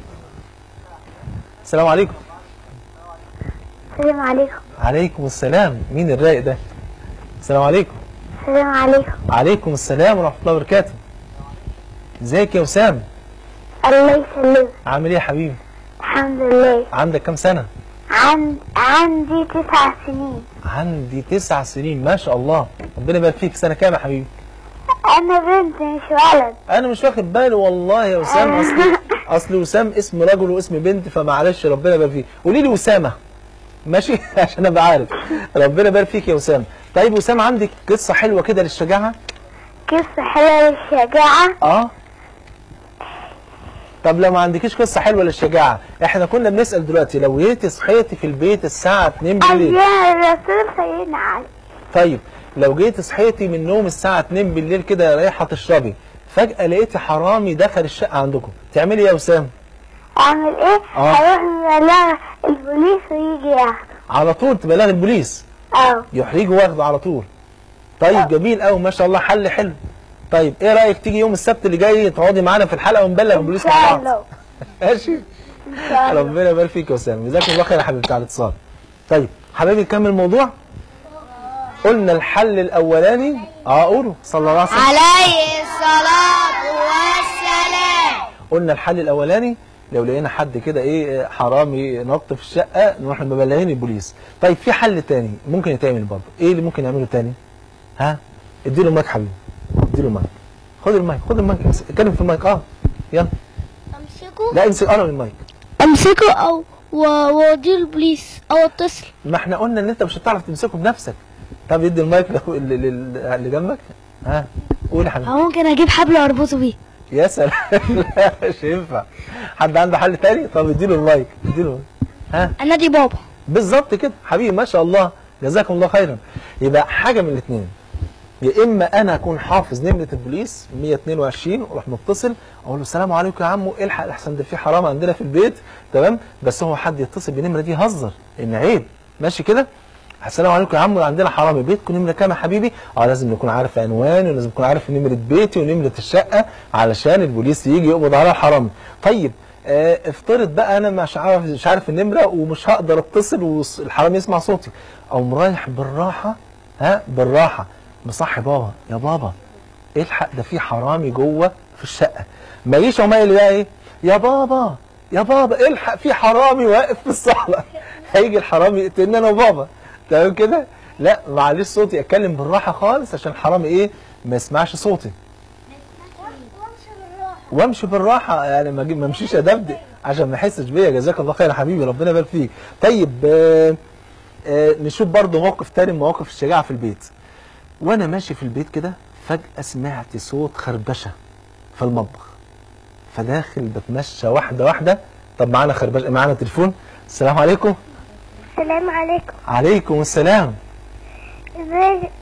السلام عليكم السلام عليكم عليكم السلام مين الرايق ده السلام عليكم السلام عليكم عليكم السلام ورحمه الله وبركاته ازيك يا وسام الله يسلمك عامل ايه يا حبيبي الحمد لله عندك كام سنه عند عندي تسع سنين عندي تسع سنين ما شاء الله ربنا يبارك فيك سنه كام يا حبيبي انا بنت مش ولد انا مش واخد بالي والله يا وسام اصل اصل وسام اسم رجل واسم بنت فمعلش ربنا يبارك فيك قولي لي وسامه ماشي عشان ابقى عارف ربنا يبارك فيك يا وسام طيب وسام عندك قصه حلوه كده للشجاعه قصة حلوة للشجاعة اه طب لو ما عندكيش قصه حلوه للشجاعه احنا كنا بنسال دلوقتي لو جيتي صحيتي في البيت الساعه 2 بالليل أيها الرسول سيدنا علي طيب لو جيتي صحيتي من النوم الساعه 2 بالليل كده رايحه تشربي فجاه لقيتي حرامي دخل الشقه عندكم تعملي ايه يا وسام أعمل إيه؟ آه. هروح نبلغ البوليس ويجي ياخده على طول تبلغ البوليس أه يحرجه واخده على طول طيب جميل قوي ما شاء الله حل حلو طيب ايه رايك تيجي يوم السبت اللي جاي تقعدي معانا في الحلقه ونبلغ إن البوليس مع شاء بعض الله ماشي إن شاء الله ربنا يبارك فيك يا وسام جزاك الله خير يا حبيبتي على الاتصال طيب حبايبي نكمل الموضوع قلنا الحل الاولاني اه قولوا صلى الله عليه وسلم عليه الصلاة والسلام قلنا الحل الاولاني لو لقينا حد كده ايه حرامي نط في الشقه نروح مبلغين البوليس طيب في حل تاني ممكن يتعمل برضه ايه اللي ممكن نعمله تاني ها اديله المايك حبيبي اديله المايك خد المايك خد المايك امسك- اتكلم في المايك اه يلا امسكه لا امسك قرب المايك امسكه او و- واوديه البوليس او اتصل ما احنا قلنا ان انت مش هتعرف تمسكه بنفسك طب ادي المايك لل- لل- اللي جنبك ها قول يا حبيبي او ممكن اجيب حبل واربطه بيه يا سلام لا مش ينفع حد عنده حل تاني طب اديله المايك اديله ها انادي بابا بالظبط كده حبيبي ما شاء الله جزاكم الله خيرا يبقى حاجه من الاثنين يا اما انا اكون حافظ نمره البوليس 122 واروح متصل اقول له السلام عليكم يا عمو الحق احسن ده في حرام عندنا في البيت تمام بس هو حد يتصل بالنمره دي يهزر ان عيب ماشي كده السلام عليكم يا عمو عندنا حرامي بيتكم نمره كام يا حبيبي اه لازم نكون عارف عنواني ولازم نكون عارف نمره بيتي ونمره الشقه علشان البوليس يجي يقبض على الحرامي طيب آه افترض بقى انا مش عارف مش عارف النمره ومش هقدر اتصل والحرامي يسمع صوتي او رايح بالراحه ها بالراحه مصحي بابا يا بابا الحق ده في حرامي جوه في الشقه ما يجيش هو يقول لي بقى ايه يا بابا يا بابا الحق في حرامي واقف في الصاله هيجي الحرامي يقتلني انا وبابا تمام كده لا معلش صوتي اتكلم بالراحه خالص عشان الحرامي ايه ما يسمعش صوتي وامشي بالراحه يعني ما أجي- ما امشيش ادبدب عشان ما يحسش بيا جزاك الله خير يا حبيبي ربنا يبارك فيك طيب آه آه نشوف برضو موقف تاني من مواقف الشجاعه في البيت وانا ماشي في البيت كده فجاه سمعت صوت خربشه في المطبخ فداخل بتمشى واحده واحده طب معانا خربشه معانا تليفون السلام عليكم السلام عليكم عليكم السلام ازيك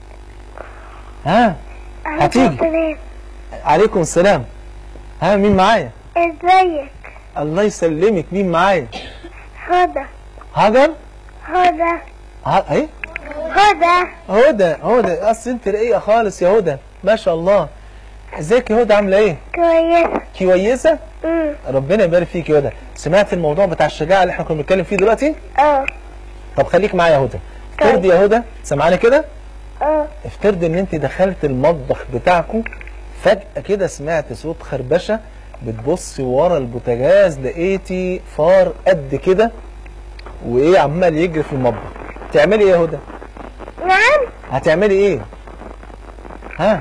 ها هتيجي. السلام عليكم السلام ها مين معايا ازيك الله يسلمك مين معايا هدى هاجر هدى ها ايه هدى هدى هدى اصل انت رقيقه خالص يا هدى ما شاء الله ازيك يا هدى عامله ايه كويسة كويسه امم ربنا يبارك فيك يا هدى سمعت الموضوع بتاع الشجاعه اللي احنا كنا بنتكلم فيه دلوقتي اه طب خليك معايا يا هدى افترضي يا هدى سامعاني كده اه افترضي ان انت دخلت المطبخ بتاعكم فجأة كده سمعت صوت خربشة بتبصي ورا البوتاجاز لقيتي فار قد كده وايه عمال يجري في المطبخ تعملي ايه يا هدى نعم هتعملي ايه ها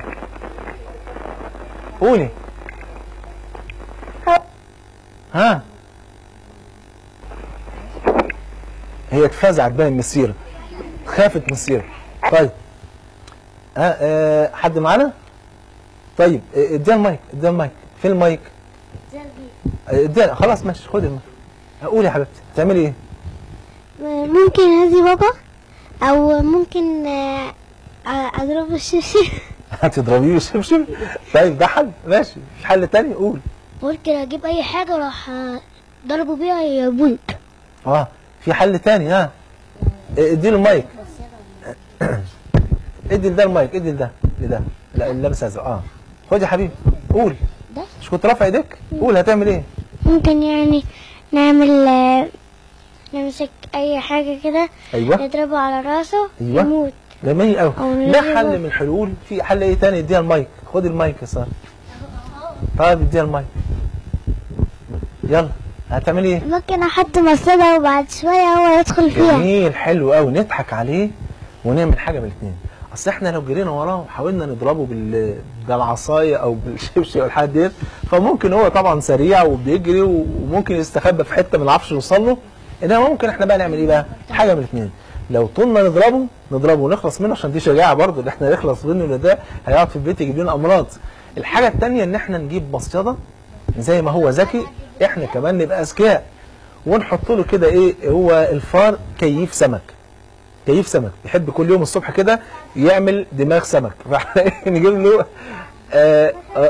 قولي ها هي اتفزعت باين من السيرة خافت من السيرة طيب ها آه حد معانا طيب آه، اديها المايك اديها المايك فين المايك آه، اديها خلاص ماشي خدي المايك آه، قولي يا حبيبتي هتعملي ايه ممكن هذي بابا او ممكن آه، آه، اضرب الشبشب هتضربيه بالشبشب طيب ده حل ماشي في حل تاني قول ممكن اجيب اي حاجه واروح آه، ضربه بيها يموت اه في حل تاني ها إيه، اديله المايك ادي لده المايك ادي لده لده لا اللي لابس ازرق اه خد يا حبيبي قول ده؟ مش كنت رافع ايديك قول هتعمل ايه ممكن يعني نعمل آه، نمسك اي حاجه كده ايوه نضربه على راسه أيوة. يموت جميل قوي أو ده نجيبه. حل من الحلول في حل ايه تاني اديها المايك خد المايك يا ساره طيب اديها المايك يلا هتعملي ايه ممكن احط مصيدة وبعد شويه هو يدخل فيها جميل حلو قوي نضحك عليه ونعمل حاجه من الاثنين اصل احنا لو جرينا وراه وحاولنا نضربه بال بالعصايه او بالشبشب او الحاجات ديت فممكن هو طبعا سريع وبيجري وممكن يستخبى في حته ما نعرفش نوصل له انما ممكن احنا بقى نعمل ايه بقى حاجه من الاثنين لو طولنا نضربه نضربه ونخلص منه عشان دي شجاعه برضه ان احنا نخلص منه لأن ده هيقعد في البيت يجيب لنا امراض الحاجه الثانيه ان احنا نجيب مصيده زي ما هو ذكي احنا كمان نبقى اذكياء ونحط له كده ايه هو الفار كيف سمك كيف سمك يحب كل يوم الصبح كده يعمل دماغ سمك فاحنا إيه نجيب له آه آه,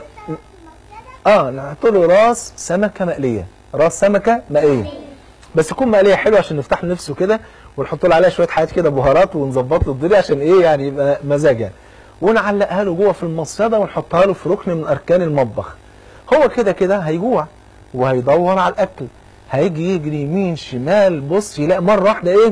اه نحط له راس سمكه مقليه راس سمكه مقليه بس تكون مقليه حلوه عشان نفتح له نفسه كده ونحط له عليها شويه حاجات كده بهارات ونظبط له الدنيا عشان ايه يعني يبقى مزاج يعني ونعلقها له جوه في المصيده ونحطها له في ركن من اركان المطبخ هو كده كده هيجوع وهيدور على الاكل هيجي يجري يمين شمال بص يلاقي مره واحده ايه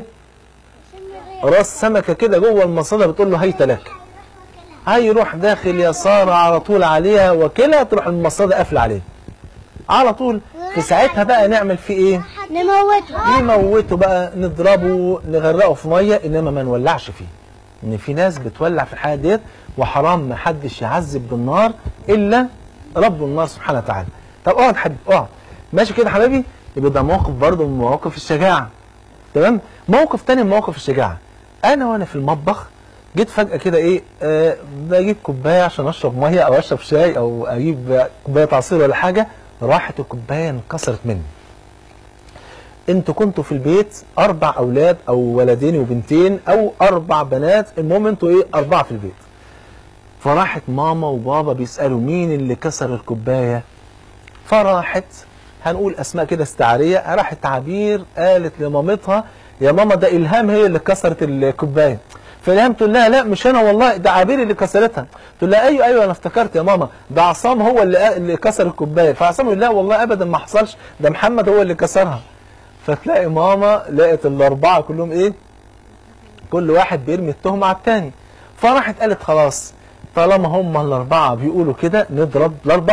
راس سمكه كده جوه المصيده بتقول له هيت لك هيروح داخل يسار على طول عليها وكده تروح المصيده قافله عليه على طول في ساعتها بقى نعمل فيه ايه نموته نموته بقى نضربه نغرقه في ميه انما ما نولعش فيه ان في ناس بتولع في الحاجات ديت وحرام ما حدش يعذب بالنار الا رب النار سبحانه وتعالى طب اقعد حبيبي اقعد ماشي كده يا حبيبي يبقى ده موقف برضه من مواقف الشجاعه تمام موقف تاني من مواقف الشجاعه انا وانا في المطبخ جيت فجاه كده ايه آه بجيب كوبايه عشان اشرب ميه او اشرب شاي او اجيب كوبايه عصير ولا حاجه راحت الكوبايه انكسرت مني انتوا كنتوا في البيت اربع اولاد او ولدين وبنتين او اربع بنات المهم انتوا ايه اربعه في البيت فراحت ماما وبابا بيسالوا مين اللي كسر الكوبايه فراحت هنقول اسماء كده استعاريه راحت عبير قالت لمامتها يا ماما ده الهام هي اللي كسرت الكوبايه فالهام تقول لها لا مش انا والله ده عبير اللي كسرتها تقول لها ايوه ايوه انا افتكرت يا ماما ده عصام هو اللي اللي كسر الكوبايه فعصام يقول لا والله ابدا ما حصلش ده محمد هو اللي كسرها فتلاقي ماما لقت الاربعه كلهم ايه كل واحد بيرمي التهمه على الثاني فراحت قالت خلاص طالما هم الاربعه بيقولوا كده نضرب الاربعه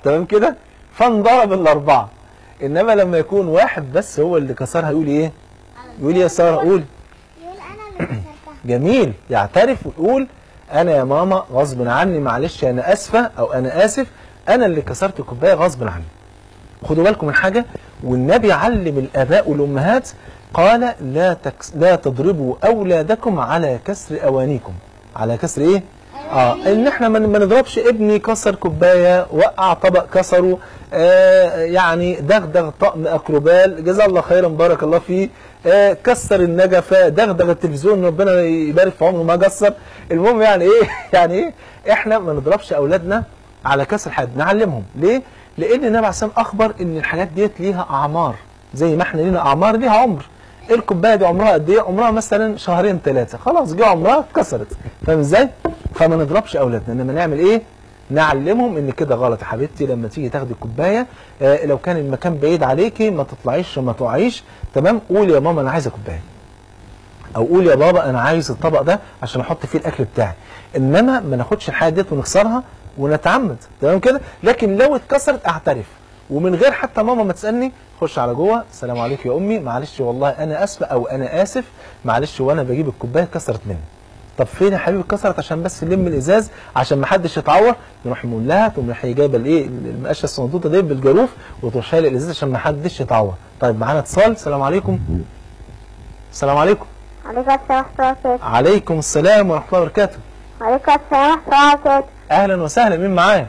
تمام كده فانضرب الاربعه انما لما يكون واحد بس هو اللي كسرها يقول ايه يقول يا ساره قول يقول انا اللي كسرتها جميل يعترف ويقول انا يا ماما غصب عني معلش انا اسفه او انا اسف انا اللي كسرت الكوبايه غصب عني خدوا بالكم من حاجه والنبي علم الاباء والامهات قال لا تكس لا تضربوا اولادكم على كسر اوانيكم على كسر ايه اه ان احنا ما ما نضربش ابني كسر كوبايه وقع طبق كسره آه يعني دغدغ طقم اكروبال جزاه الله خيرا بارك الله فيه آه كسر النجفه دغدغ التلفزيون ربنا يبارك في عمره ما قصر المهم يعني ايه يعني ايه احنا ما نضربش اولادنا على كسر حد نعلمهم ليه لان النبي عليه الصلاه والسلام اخبر ان الحاجات ديت ليها اعمار زي ما احنا لينا اعمار ليها عمر الكوبايه دي عمرها قد ايه عمرها مثلا شهرين ثلاثه خلاص جه عمرها اتكسرت فاهم ازاي فما نضربش اولادنا انما نعمل ايه نعلمهم ان كده غلط يا حبيبتي لما تيجي تاخدي الكوبايه آه لو كان المكان بعيد عليكي ما تطلعيش وما تقعيش تمام قولي يا ماما انا عايزه كوبايه او قول يا بابا انا عايز الطبق ده عشان احط فيه الاكل بتاعي انما ما ناخدش الحاجه ديت ونكسرها ونتعمد تمام كده لكن لو اتكسرت اعترف ومن غير حتى ماما ما تسالني خش على جوه السلام عليكم يا امي معلش والله انا اسفه او انا اسف معلش وانا بجيب الكوبايه اتكسرت مني طب فين يا حبيبي اتكسرت عشان بس نلم الازاز عشان ما حدش يتعور نروح نقول لها تقوم راح جايبه الايه المقشه الصندوقه دي بالجاروف وتروح شايله الازاز عشان ما حدش يتعور طيب معانا اتصال السلام عليكم السلام عليكم عليكم السلام ورحمة الله وبركاته عليكم السلام ورحمه الله وبركاته عليكم السلام ورحمة الله وبركاته اهلا وسهلا مين معايا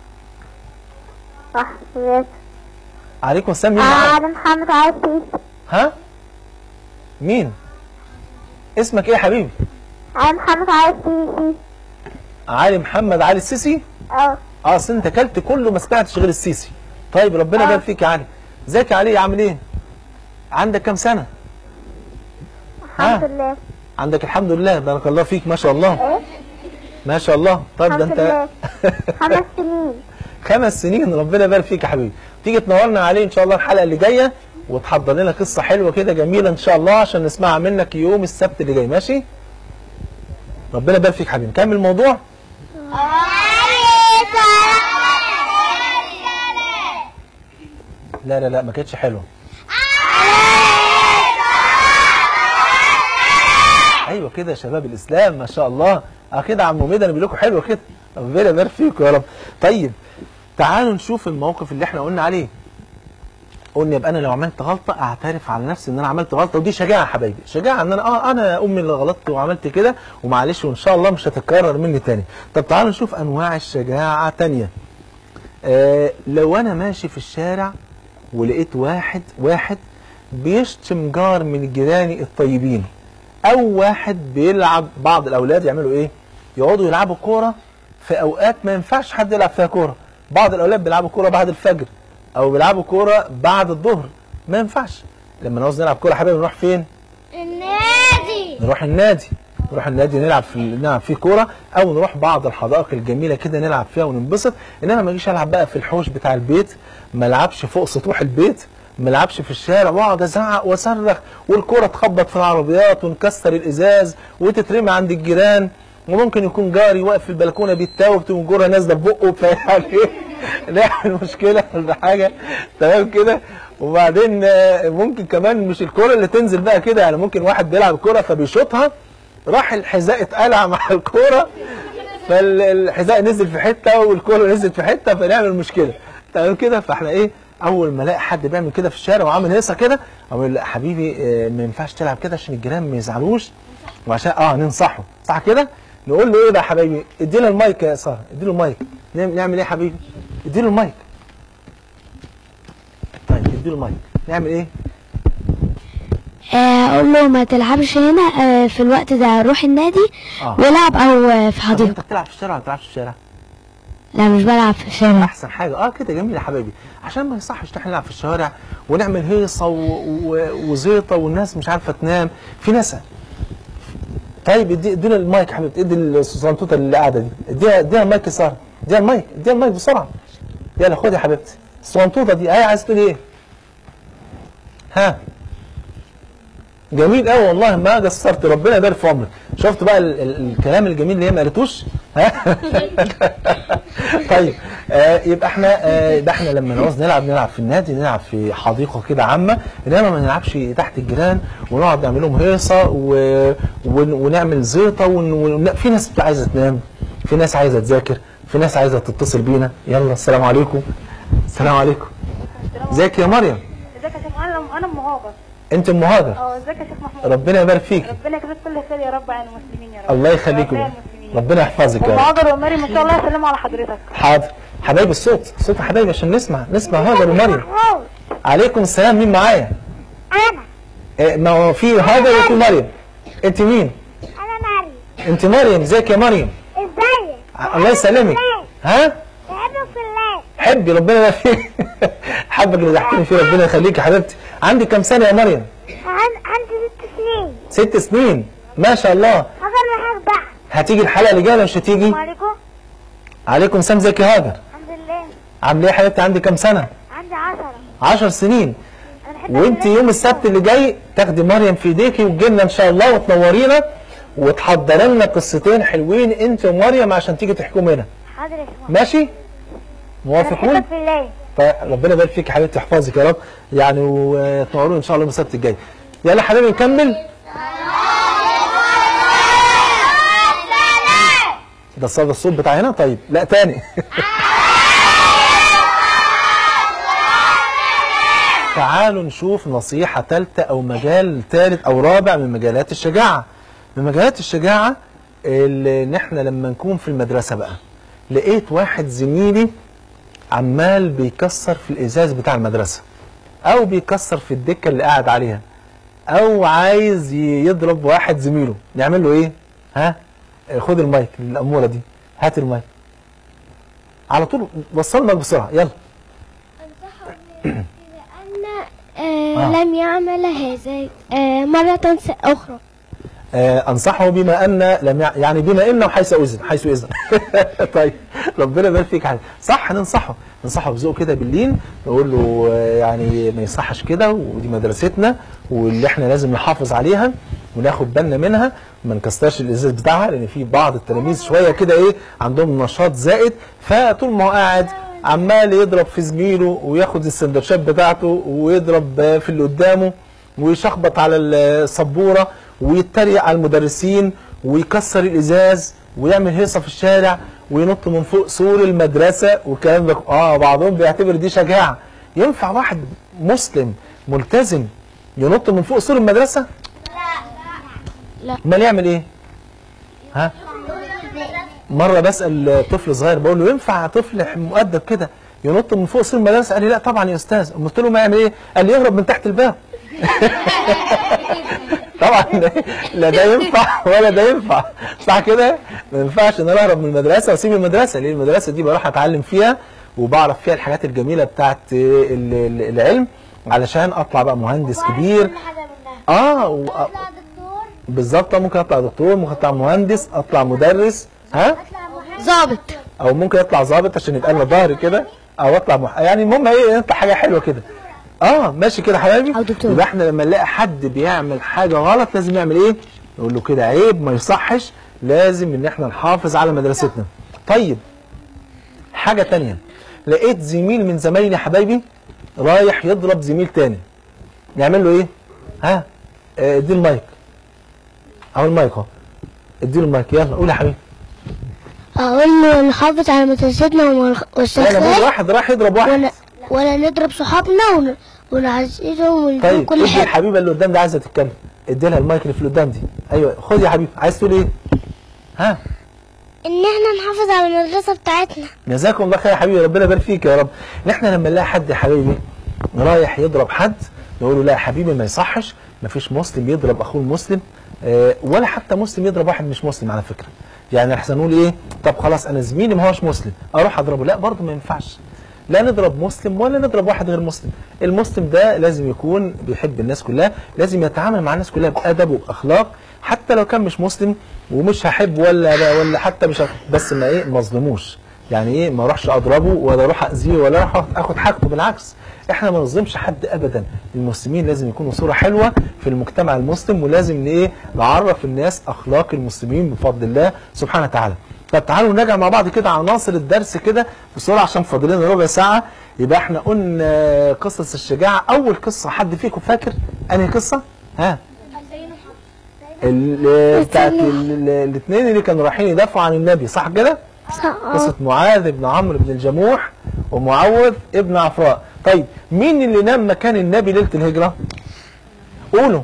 صح يس عليكم السلام مين معايا أنا محمد علي السيسي ها مين اسمك ايه يا حبيبي أنا محمد علي السيسي علي محمد علي السيسي أه اه اصل انت اكلت كله ما سمعتش غير السيسي طيب ربنا آه. يبارك فيك يا علي ازيك يا علي عامل ايه عندك كام سنه الحمد ها؟ لله عندك الحمد لله بارك الله فيك ما شاء الله إيه ما شاء الله طيب ده الحمد انت لله خمس سنين خمس سنين ربنا يبارك فيك يا حبيبي تيجي تنورنا عليه ان شاء الله الحلقه اللي جايه وتحضر لنا قصه حلوه كده جميله ان شاء الله عشان نسمعها منك يوم السبت اللي جاي ماشي ربنا يبارك فيك حبيبي نكمل الموضوع لا لا لا ما كانتش حلوه ايوه كده يا شباب الاسلام ما شاء الله اه كده يا عم ميدان انا بقول لكم حلوه كده ربنا يبارك فيكم يا رب طيب تعالوا نشوف الموقف اللي احنا قلنا عليه قلنا يبقى انا لو عملت غلطه اعترف على نفسي ان انا عملت غلطه ودي شجاعه يا حبايبي شجاعه ان انا اه انا امي اللي غلطت وعملت كده ومعلش وان شاء الله مش هتتكرر مني تاني طب تعالوا نشوف انواع الشجاعه تانية آه لو انا ماشي في الشارع ولقيت واحد واحد بيشتم جار من جيراني الطيبين او واحد بيلعب بعض الاولاد يعملوا ايه يقعدوا يلعبوا كوره في اوقات ما ينفعش حد يلعب فيها كوره بعض الاولاد بيلعبوا كوره بعد الفجر او بيلعبوا كوره بعد الظهر ما ينفعش لما نعوز نلعب كوره يا حبيبي نروح فين النادي نروح النادي نروح النادي نلعب في نلعب فيه كوره او نروح بعض الحدائق الجميله كده نلعب فيها وننبسط انما ما اجيش العب بقى في الحوش بتاع البيت ما العبش فوق سطوح البيت ما العبش في الشارع واقعد ازعق واصرخ والكوره تخبط في العربيات ونكسر الازاز وتترمي عند الجيران وممكن يكون جاري واقف في البلكونه بيتاوب تقوم الجوره نازله ببقه فيعني ايه نعمل مشكله ولا حاجه تمام كده وبعدين آه، ممكن كمان مش الكوره اللي تنزل بقى كده يعني ممكن واحد بيلعب كوره فبيشوطها راح الحذاء اتقلع مع الكوره فالحذاء نزل في حته والكوره نزلت في حته فنعمل مشكله تمام كده فاحنا ايه اول ما الاقي حد بيعمل كده في الشارع وعامل هيصه كده اقول لا حبيبي آه، ما ينفعش تلعب كده عشان الجيران ما يزعلوش وعشان اه ننصحه صح كده نقول له ايه بقى يا حبيبي ادينا المايك يا ساره اديله المايك نعمل نعمل ايه يا حبيبي اديله المايك طيب اديله المايك نعمل ايه آه، اقول له ما تلعبش هنا آه، في الوقت ده روح النادي اه والعب او آه، في طب حديقه انت بتلعب في الشارع ولا ما بتلعبش في الشارع لا مش بلعب في الشارع احسن حاجه اه كده جميل يا حبايبي عشان ما يصحش احنا نلعب في الشوارع ونعمل هيصه و... و... وزيطه والناس مش عارفه تنام في ناس طيب ادي ادينا المايك يا حبيبتي ادي الصنطوطه اللي قاعده دي اديها اديها المايك يا ساره اديها المايك اديها المايك بسرعه يلا خد يا حبيبتي الصنطوطه دي اهي عايز تقول ايه ها جميل قوي والله ما قصرت ربنا يبارك في عمرك شفت بقى ال ال الكلام الجميل اللي هي ما قالتوش ها طيب آه يبقى احنا آه ده احنا لما نعوز نلعب نلعب في النادي نلعب في حديقه كده عامه انما ما نلعبش تحت الجيران ونقعد نعمل لهم هيصه و... ون... ونعمل زيطه ون... ون... في ناس عايزه تنام في ناس عايزه تذاكر في ناس عايزه تتصل بينا يلا السلام عليكم السلام عليكم ازيك يا مريم ازيك يا شيخ انا انا ام هاجر انت ام هاجر اه ازيك يا شيخ محمود ربنا يبارك فيك ربنا يكتب كل خير يا رب على المسلمين يا رب الله يخليك ربنا يا المسلمين. ربنا يحفظك يا ام رب هاجر ومريم ان شاء الله يسلموا على حضرتك حاضر حبايب الصوت صوت حبايبي عشان نسمع نسمع هاجر ومريم محمود عليكم السلام مين معايا انا إيه، ما هو في هاجر وفي مريم انت مين انا مريم انت مريم ازيك يا مريم ازيك ع- الله يسلمك ها بحبك في الله حبي ربنا يبارك فيك حبك اللي ضحكتني فيه ربنا يخليك يا حبيبتي عندك كام سنه يا مريم عن- عندي ست سنين ست سنين ما شاء الله هاجر معاك بقى هتيجي الحلقه اللي جايه ولا مش هتيجي السلام عليكم عليكم السلام ازيك يا هاجر الحمد لله عامله ايه يا حبيبتي عندك كام سنه عندي عشرة 10 سنين انا بحب وانت الله. يوم السبت اللي جاي تاخدي مريم في ايديكي وتجي لنا ان شاء الله وتنورينا وتحضر لنا قصتين حلوين انت ومريم عشان تيجي تحكوا هنا حاضر يا شيخ ماشي انا موافقون بحبك في الله طيب ربنا يبارك فيك يا حبيبتي يحفظك يا رب يعني وتنورونا ان شاء الله يوم السبت الجاي يلا حبيبي نكمل ده صدى الصوت بتاع هنا طيب لا تاني تعالوا نشوف نصيحة ثالثة أو مجال ثالث أو رابع من مجالات الشجاعة من مجالات الشجاعة اللي إن إحنا لما نكون في المدرسة بقى لقيت واحد زميلي عمال بيكسر في الإزاز بتاع المدرسة أو بيكسر في الدكة اللي قاعد عليها أو عايز ي- يضرب واحد زميله نعمل له إيه؟ ها؟ آه، خد المايك الأمورة دي هات المايك على طول وصلنا بسرعة يلا أن آه لم يعمل هذا آه مرة س- أخرى آه، انصحه بما ان لم يع... يعني بما انه حيث اذن حيث اذن طيب ربنا يبارك فيك يا حبيبي صح ننصحه ننصحه بذوق كده باللين نقول له آه، يعني ما يصحش كده ودي مدرستنا واللي احنا لازم نحافظ عليها وناخد بالنا منها وما نكسرش الازاز بتاعها لان في بعض التلاميذ شويه كده ايه عندهم نشاط زائد فطول ما هو قاعد عمال يضرب في زميله وياخد السندوتشات بتاعته ويضرب آه، في اللي قدامه ويشخبط على السبوره ويتريق على المدرسين ويكسر الازاز ويعمل هيصه في الشارع وينط من فوق سور المدرسه والكلام ده اه بعضهم بيعتبر دي شجاعه ينفع واحد مسلم ملتزم ينط من فوق سور المدرسه؟ لا. امال يعمل ايه؟ ها؟ مره بسال طفل صغير بقول له ينفع طفل مؤدب كده ينط من فوق سور المدرسه؟ قال لي لا طبعا يا استاذ قلت له ما يعمل ايه؟ قال لي يهرب من تحت الباب طبعا لا ده ينفع ولا ده ينفع صح كده ما ينفعش ان انا اهرب من المدرسه واسيب المدرسه ليه المدرسه دي بروح اتعلم فيها وبعرف فيها الحاجات الجميله بتاعت ال- ال- العلم علشان اطلع بقى مهندس كبير اه و- بالظبط ممكن اطلع دكتور ممكن اطلع مهندس اطلع مدرس ها ظابط او ممكن اطلع ظابط عشان يبقى لنا ظهر كده او اطلع مح... يعني المهم ايه نطلع حاجه حلوه كده اه ماشي كده يا حبايبي أو دكتور. يبقى احنا لما نلاقي حد بيعمل حاجه غلط لازم نعمل ايه نقول له كده عيب ما يصحش لازم ان احنا نحافظ على مدرستنا طيب حاجه تانية لقيت زميل من زمايلي يا حبايبي رايح يضرب زميل تاني نعمل له ايه ها آه، ادي المايك اهو المايك اهو ادي له المايك يلا قول يا حبيبي أقول له نحافظ على مدرستنا وما لا انا بقول والشخصيات واحد راح يضرب واحد ولا, ولا نضرب صحابنا ون- ونعززهم ونديهم طيب كل ادي حاجة الحبيبه اللي قدام دي عايزه تتكلم ادي لها المايك اللي في اللي قدام دي ايوه خد يا حبيبي عايز تقول ايه ها إن إحنا نحافظ على المدرسة بتاعتنا جزاكم الله خير يا حبيبي ربنا يبارك فيك يا رب ان احنا لما نلاقي حد يا حبيبي رايح يضرب حد نقول له لا يا حبيبي ما يصحش ما فيش مسلم يضرب اخوه المسلم آه، ولا حتى مسلم يضرب واحد مش مسلم على فكره يعني احسن نقول ايه طب خلاص انا زميلي ما هوش مسلم اروح اضربه لا برضه ما ينفعش لا نضرب مسلم ولا نضرب واحد غير مسلم المسلم ده لازم يكون بيحب الناس كلها لازم يتعامل مع الناس كلها بادب وباخلاق حتى لو كان مش مسلم ومش هحب ولا ولا حتى مش ه- بس ما ايه ما اظلموش يعني ايه ما اروحش اضربه ولا اروح اذيه ولا اروح اخد حاجته بالعكس احنا ما نظلمش حد ابدا المسلمين لازم يكونوا صوره حلوه في المجتمع المسلم ولازم ن- ايه نعرف الناس اخلاق المسلمين بفضل الله سبحانه وتعالى طب تعالوا نراجع مع بعض كده عناصر الدرس كده بسرعه عشان فاضل لنا ربع ساعه يبقى احنا قلنا قصص الشجاعه اول قصه حد فيكم فاكر انهي قصه ها ال- بتاعت الاثنين اللي كانوا رايحين يدافعوا عن النبي صح كده قصه معاذ بن عمرو بن الجموح ومعوذ ابن عفراء طيب مين اللي نام مكان النبي ليله الهجره قولوا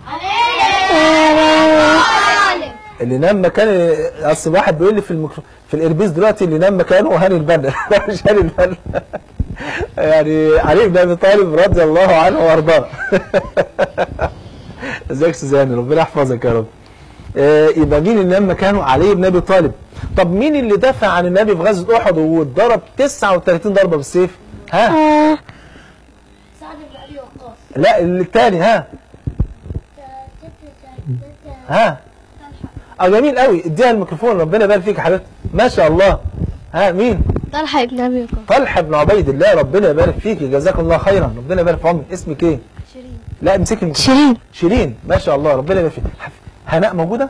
اللي نام مكان اصل واحد بيقول لي في المكر... في الاربيز دلوقتي اللي نام مكانه هاني البنا لا مش هاني البنا يعني علي بن ابي طالب رضي الله عنه وارضاه ازيك يا سوزان ربنا يحفظك يا رب آه، يبقى مين اللي نام مكانه علي بن ابي طالب طب مين اللي دافع عن النبي في غزوه احد واتضرب 39 ضربه بالسيف ها آه لا الثاني ها ها اه جميل قوي اديها الميكروفون ربنا يبارك فيك يا حبيبتي ما شاء الله ها مين طلحة ابن أبي وقاص طلحه بن عبيد الله ربنا يبارك فيك جزاك الله خيرا ربنا يبارك في عمرك اسمك ايه شيرين لا امسكي الميكروفون شيرين شيرين ما شاء الله ربنا يبارك فيك حف- هناء موجوده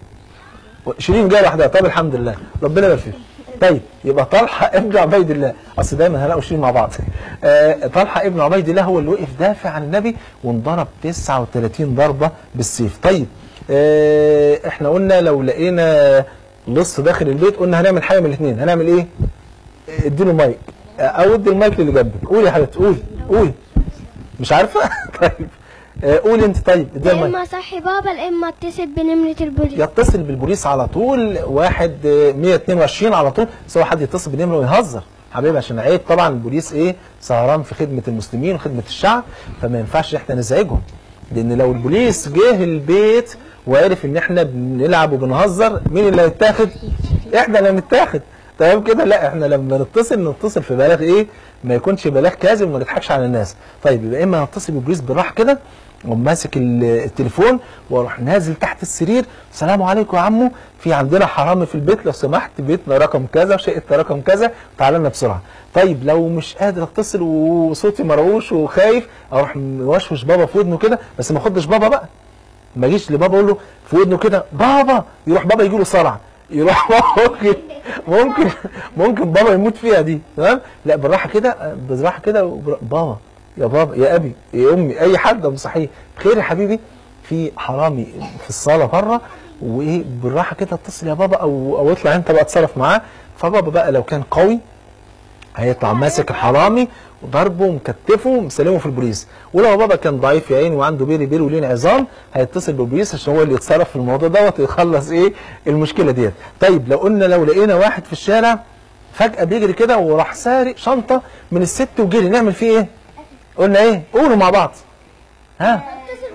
شيرين جايه لوحدها طب الحمد لله ربنا يبارك فيك طيب يبقى طلحه ابن عبيد الله اصل دايما هنلاقوا شيرين مع بعض آه طلحه ابن عبيد الله هو اللي وقف دافع عن النبي وانضرب 39 ضربه بالسيف طيب آه احنا قلنا لو لقينا لص داخل البيت قلنا هنعمل حاجه من الاثنين هنعمل ايه اديله مايك او ادي المايك للي جنبك قولي يا حبيبتي قولي قولي مش عارفه طيب آه، قولي انت طيب اديها المايك إما صحي بابا لا إما اتصل بنمرة البوليس يتصل بالبوليس على طول واحد آه، 122 على طول سواء حد يتصل بنمره ويهزر حبيبي عشان عيب طبعا البوليس ايه سهران في خدمه المسلمين وخدمه الشعب فما ينفعش احنا نزعجهم لان لو البوليس جه البيت وعرف ان احنا بنلعب وبنهزر مين اللي هيتاخد احنا اللي هنتاخد تمام كده لا احنا لما نتصل نتصل في بلاغ ايه ما يكونش بلاغ كاذب وما نضحكش على الناس طيب يبقى اما نتصل بالبوليس بالراحه كده واقوم ماسك ال- التليفون واروح نازل تحت السرير السلام عليكم يا عمو في عندنا حرامي في البيت لو سمحت بيتنا رقم كذا وشقتنا رقم كذا تعالى لنا بسرعه طيب لو مش قادر اتصل وصوتي مرعوش وخايف اروح موشوش بابا في ودنه كده بس ما اخدش بابا بقى ما اجيش لبابا اقول له في ودنه كده بابا يروح بابا يجي له صرع يروح بابا ممكن ممكن ممكن بابا يموت فيها دي تمام لا بالراحه كده بالراحه كده وبر- بابا يا بابا يا ابي يا امي اي حد ابو صحيح خير يا حبيبي في حرامي في الصاله بره وايه بالراحه كده اتصل يا بابا او او اطلع انت بقى اتصرف معاه فبابا بقى لو كان قوي هيطلع ماسك الحرامي وضربه ومكتفه ومسلمه في البوليس ولو بابا كان ضعيف يا عيني وعنده بيري بيري ولين عظام هيتصل بالبوليس عشان هو اللي يتصرف في الموضوع دوت ويخلص ايه المشكله ديت طيب لو قلنا لو لقينا واحد في الشارع فجاه بيجري كده وراح سارق شنطه من الست وجري نعمل فيه ايه قلنا ايه قولوا مع بعض ها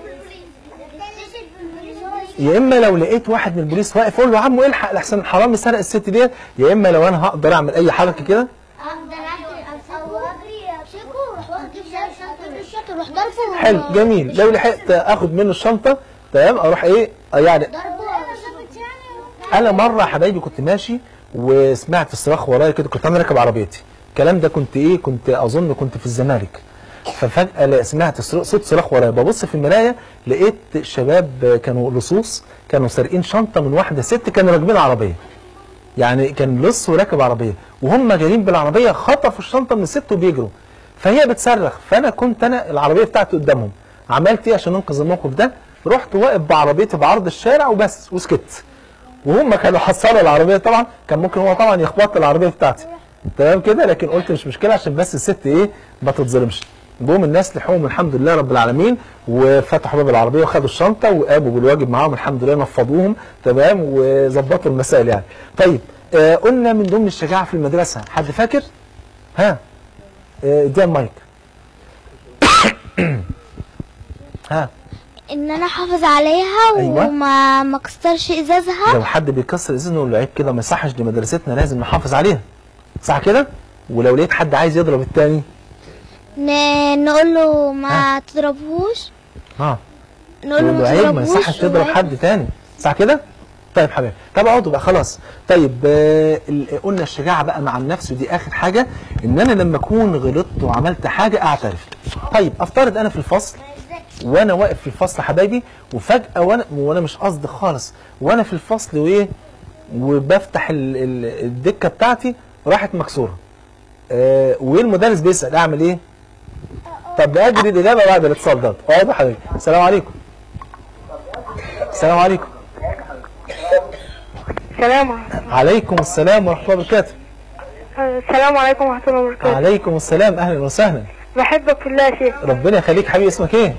يا اما لو لقيت واحد من البوليس واقف اقول له يا عم الحق لحسن الحرامي سرق الست ديت يا اما لو انا هقدر اعمل اي حركه كده حلو جميل لو لحقت اخد منه الشنطه تمام اروح ايه يعني انا مره يا حبايبي كنت ماشي وسمعت الصراخ ورايا كده كنت انا راكب عربيتي الكلام ده كنت ايه كنت اظن كنت في الزمالك ففجاه لا- سمعت صر- صوت صراخ ورايا ببص في المرايه لقيت شباب كانوا لصوص كانوا سارقين شنطه من واحده ست كانوا راكبين عربيه يعني كان لص وراكب عربيه وهم جايين بالعربيه خطفوا الشنطه من الست وبيجروا فهي بتصرخ فانا كنت انا العربيه بتاعتي قدامهم عملت ايه عشان انقذ الموقف ده رحت واقف بعربيتي بعرض الشارع وبس وسكت وهم كانوا حصلوا العربيه طبعا كان ممكن هو طبعا يخبط العربيه بتاعتي تمام كده لكن قلت مش مشكله عشان بس الست ايه ما تتظلمش جم الناس لحقهم الحمد لله رب العالمين وفتحوا باب العربيه وخدوا الشنطه وقاموا بالواجب معاهم الحمد لله نفضوهم تمام وظبطوا المسائل يعني طيب آه قلنا من ضمن الشجاعه في المدرسه حد فاكر ها آه، اديها المايك ها ان انا احافظ عليها أيوة. وما ما اكسرش ازازها لو حد بيكسر اذنه نقول له عيب كده ما يصحش دي مدرستنا لازم نحافظ عليها صح كده ولو لقيت حد عايز يضرب التاني ن- نقول له ما تضربهوش ها نقول له نقول له ما عيب ما تضربهوش يصحش تضرب وما- حد تاني صح كده طيب حبيبي طب اقعدوا بقى خلاص طيب آه ال- قلنا الشجاعه بقى مع النفس ودي اخر حاجه ان انا لما اكون غلطت وعملت حاجه اعترف طيب افترض انا في الفصل وانا واقف في الفصل حبايبي وفجاه وانا وانا مش قصدي خالص وانا في الفصل وايه وبفتح ال- ال- الدكه بتاعتي راحت مكسوره آه والمدرس بيسال اعمل ايه طب نأجل الاجابه بعد الاتصال ده اقعد يا حبيبي السلام عليكم السلام عليكم السلام عليكم السلام ورحمه الله وبركاته السلام عليكم ورحمة الله وبركاته عليكم السلام اهلا وسهلا بحبك في الله يا شيخ ربنا يخليك حبيبي اسمك ايه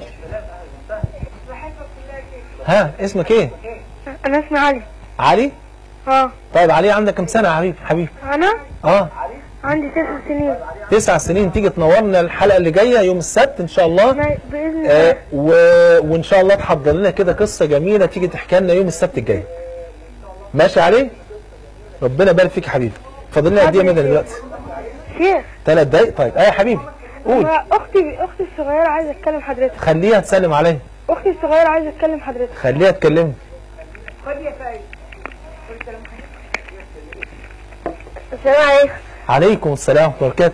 ها اسمك ايه أنا اسمي علي علي اه طيب علي عندك كم سنه يا حبيبي حبيبي أنا اه عندي تسع سنين تسع سنين تيجي تنورنا الحلقه اللي جايه يوم السبت ان شاء الله ما- بإذن آه الله و... وان شاء الله تحضر لنا كده قصه جميله تيجي تحكي لنا يوم السبت الجاي ماشي علي ربنا يبارك فيك يا حبيبي فاضل لنا قد ايه منها دلوقتي شيخ ثلاث دقايق طيب اه يا حبيبي قول أنا أختي أختي الصغيرة عايزة أتكلم حضرتك خليها تسلم عليا أختي الصغيرة عايزة أتكلم حضرتك خليها تكلمني السلام عليكم عليكم السلام ورحمه الله وبركاته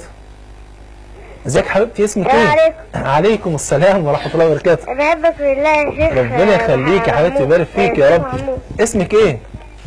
ازيك حبيبتي اسمك السلام ايه عليكم. عليكم السلام ورحمه الله وبركاته بحبك في الله يا شيخ ربنا يخليك يا حبيبتي ويبارك فيك يا رب اسمك ايه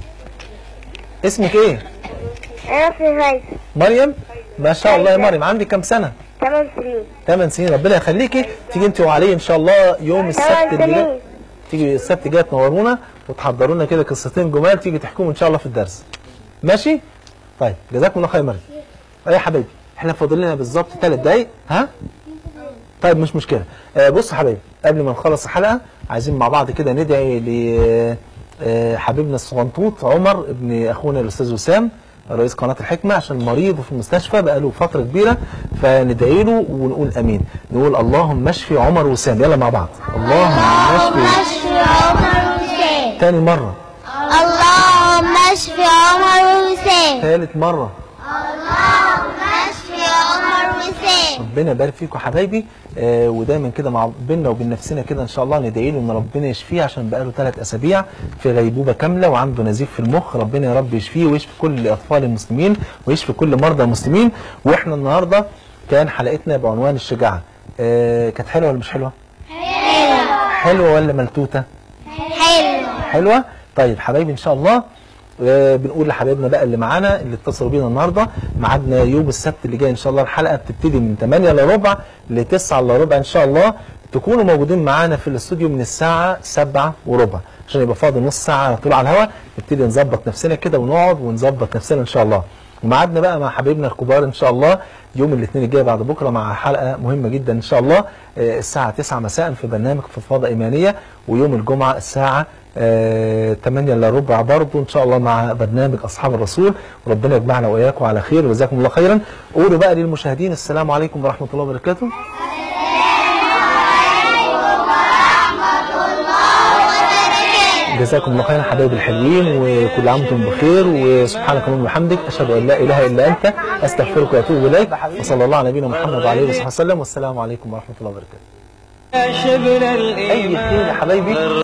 اسمك ايه أنا اسمي فايز مريم ما شاء الله يا مريم عندك كم سنه 8 سنين 8 سنين ربنا يخليكي تيجي انت وعلي ان شاء الله يوم السبت 8 اللي جاي سنين تيجي السبت الجاي تنورونا وتحضروا لنا كده قصتين جمال تيجي تحكوهم ان شاء الله في الدرس ماشي طيب جزاكم الله خير يا مريم ايه يا حبايبي احنا فاضل لنا بالظبط ثلاث دقايق ها طيب مش مشكله آه بص يا حبايبي قبل ما نخلص الحلقه عايزين مع بعض كده ندعي ل آه، حبيبنا الصغنطوط عمر ابن اخونا الاستاذ وسام رئيس قناه الحكمه عشان مريض وفي المستشفى بقاله فتره كبيره فندعي له ونقول امين نقول اللهم اشفي عمر وسام يلا مع بعض اللهم اشفي اشفي عمر وسام تاني مره اللهم اشفي عمر وسام ثالث مره اللهم اشفي عمر وسام ربنا يبارك فيكم يا حبايبي آه ودايما كده مع بينا وبين نفسنا كده ان شاء الله ندعي له ان ربنا يشفيه عشان بقاله ثلاث اسابيع في غيبوبه كامله وعنده نزيف في المخ ربنا يا رب يشفيه ويشفي كل اطفال المسلمين ويشفي كل مرضى المسلمين واحنا النهارده كان حلقتنا بعنوان الشجاعه آه كانت حلوه ولا مش حلوه؟ حلوه ولا ملتوته؟ حلو حلوه طيب حبايبي ان شاء الله آه، بنقول لحبايبنا بقى اللي معانا اللي اتصلوا بينا النهارده ميعادنا يوم السبت اللي جاي ان شاء الله الحلقه بتبتدي من 8 الا ربع ل 9 الا ربع ان شاء الله تكونوا موجودين معانا في الاستوديو من الساعه 7 وربع عشان يبقى فاضل نص ساعه على طول على الهواء نبتدي نظبط نفسنا كده ونقعد ونظبط نفسنا ان شاء الله وميعادنا بقى مع حبايبنا الكبار ان شاء الله يوم الاثنين الجاي بعد بكره مع حلقه مهمه جدا ان شاء الله آه، الساعه 9 مساء في برنامج فضفاضه ايمانيه ويوم الجمعه الساعه آه، 8 الا ربع برضه ان شاء الله مع برنامج اصحاب الرسول وربنا يجمعنا واياكم على خير وجزاكم الله خيرا قولوا بقى للمشاهدين السلام عليكم ورحمه الله وبركاته جزاكم الله خيرا حبايبي الحلوين وكل عام وانتم بخير وسبحانك اللهم وبحمدك اشهد ان لا اله الا انت استغفرك واتوب اليك وصلى الله على نبينا محمد وعلى اله وصحبه وسلم والسلام عليكم ورحمه الله وبركاته شبل اي خير يا حبايبي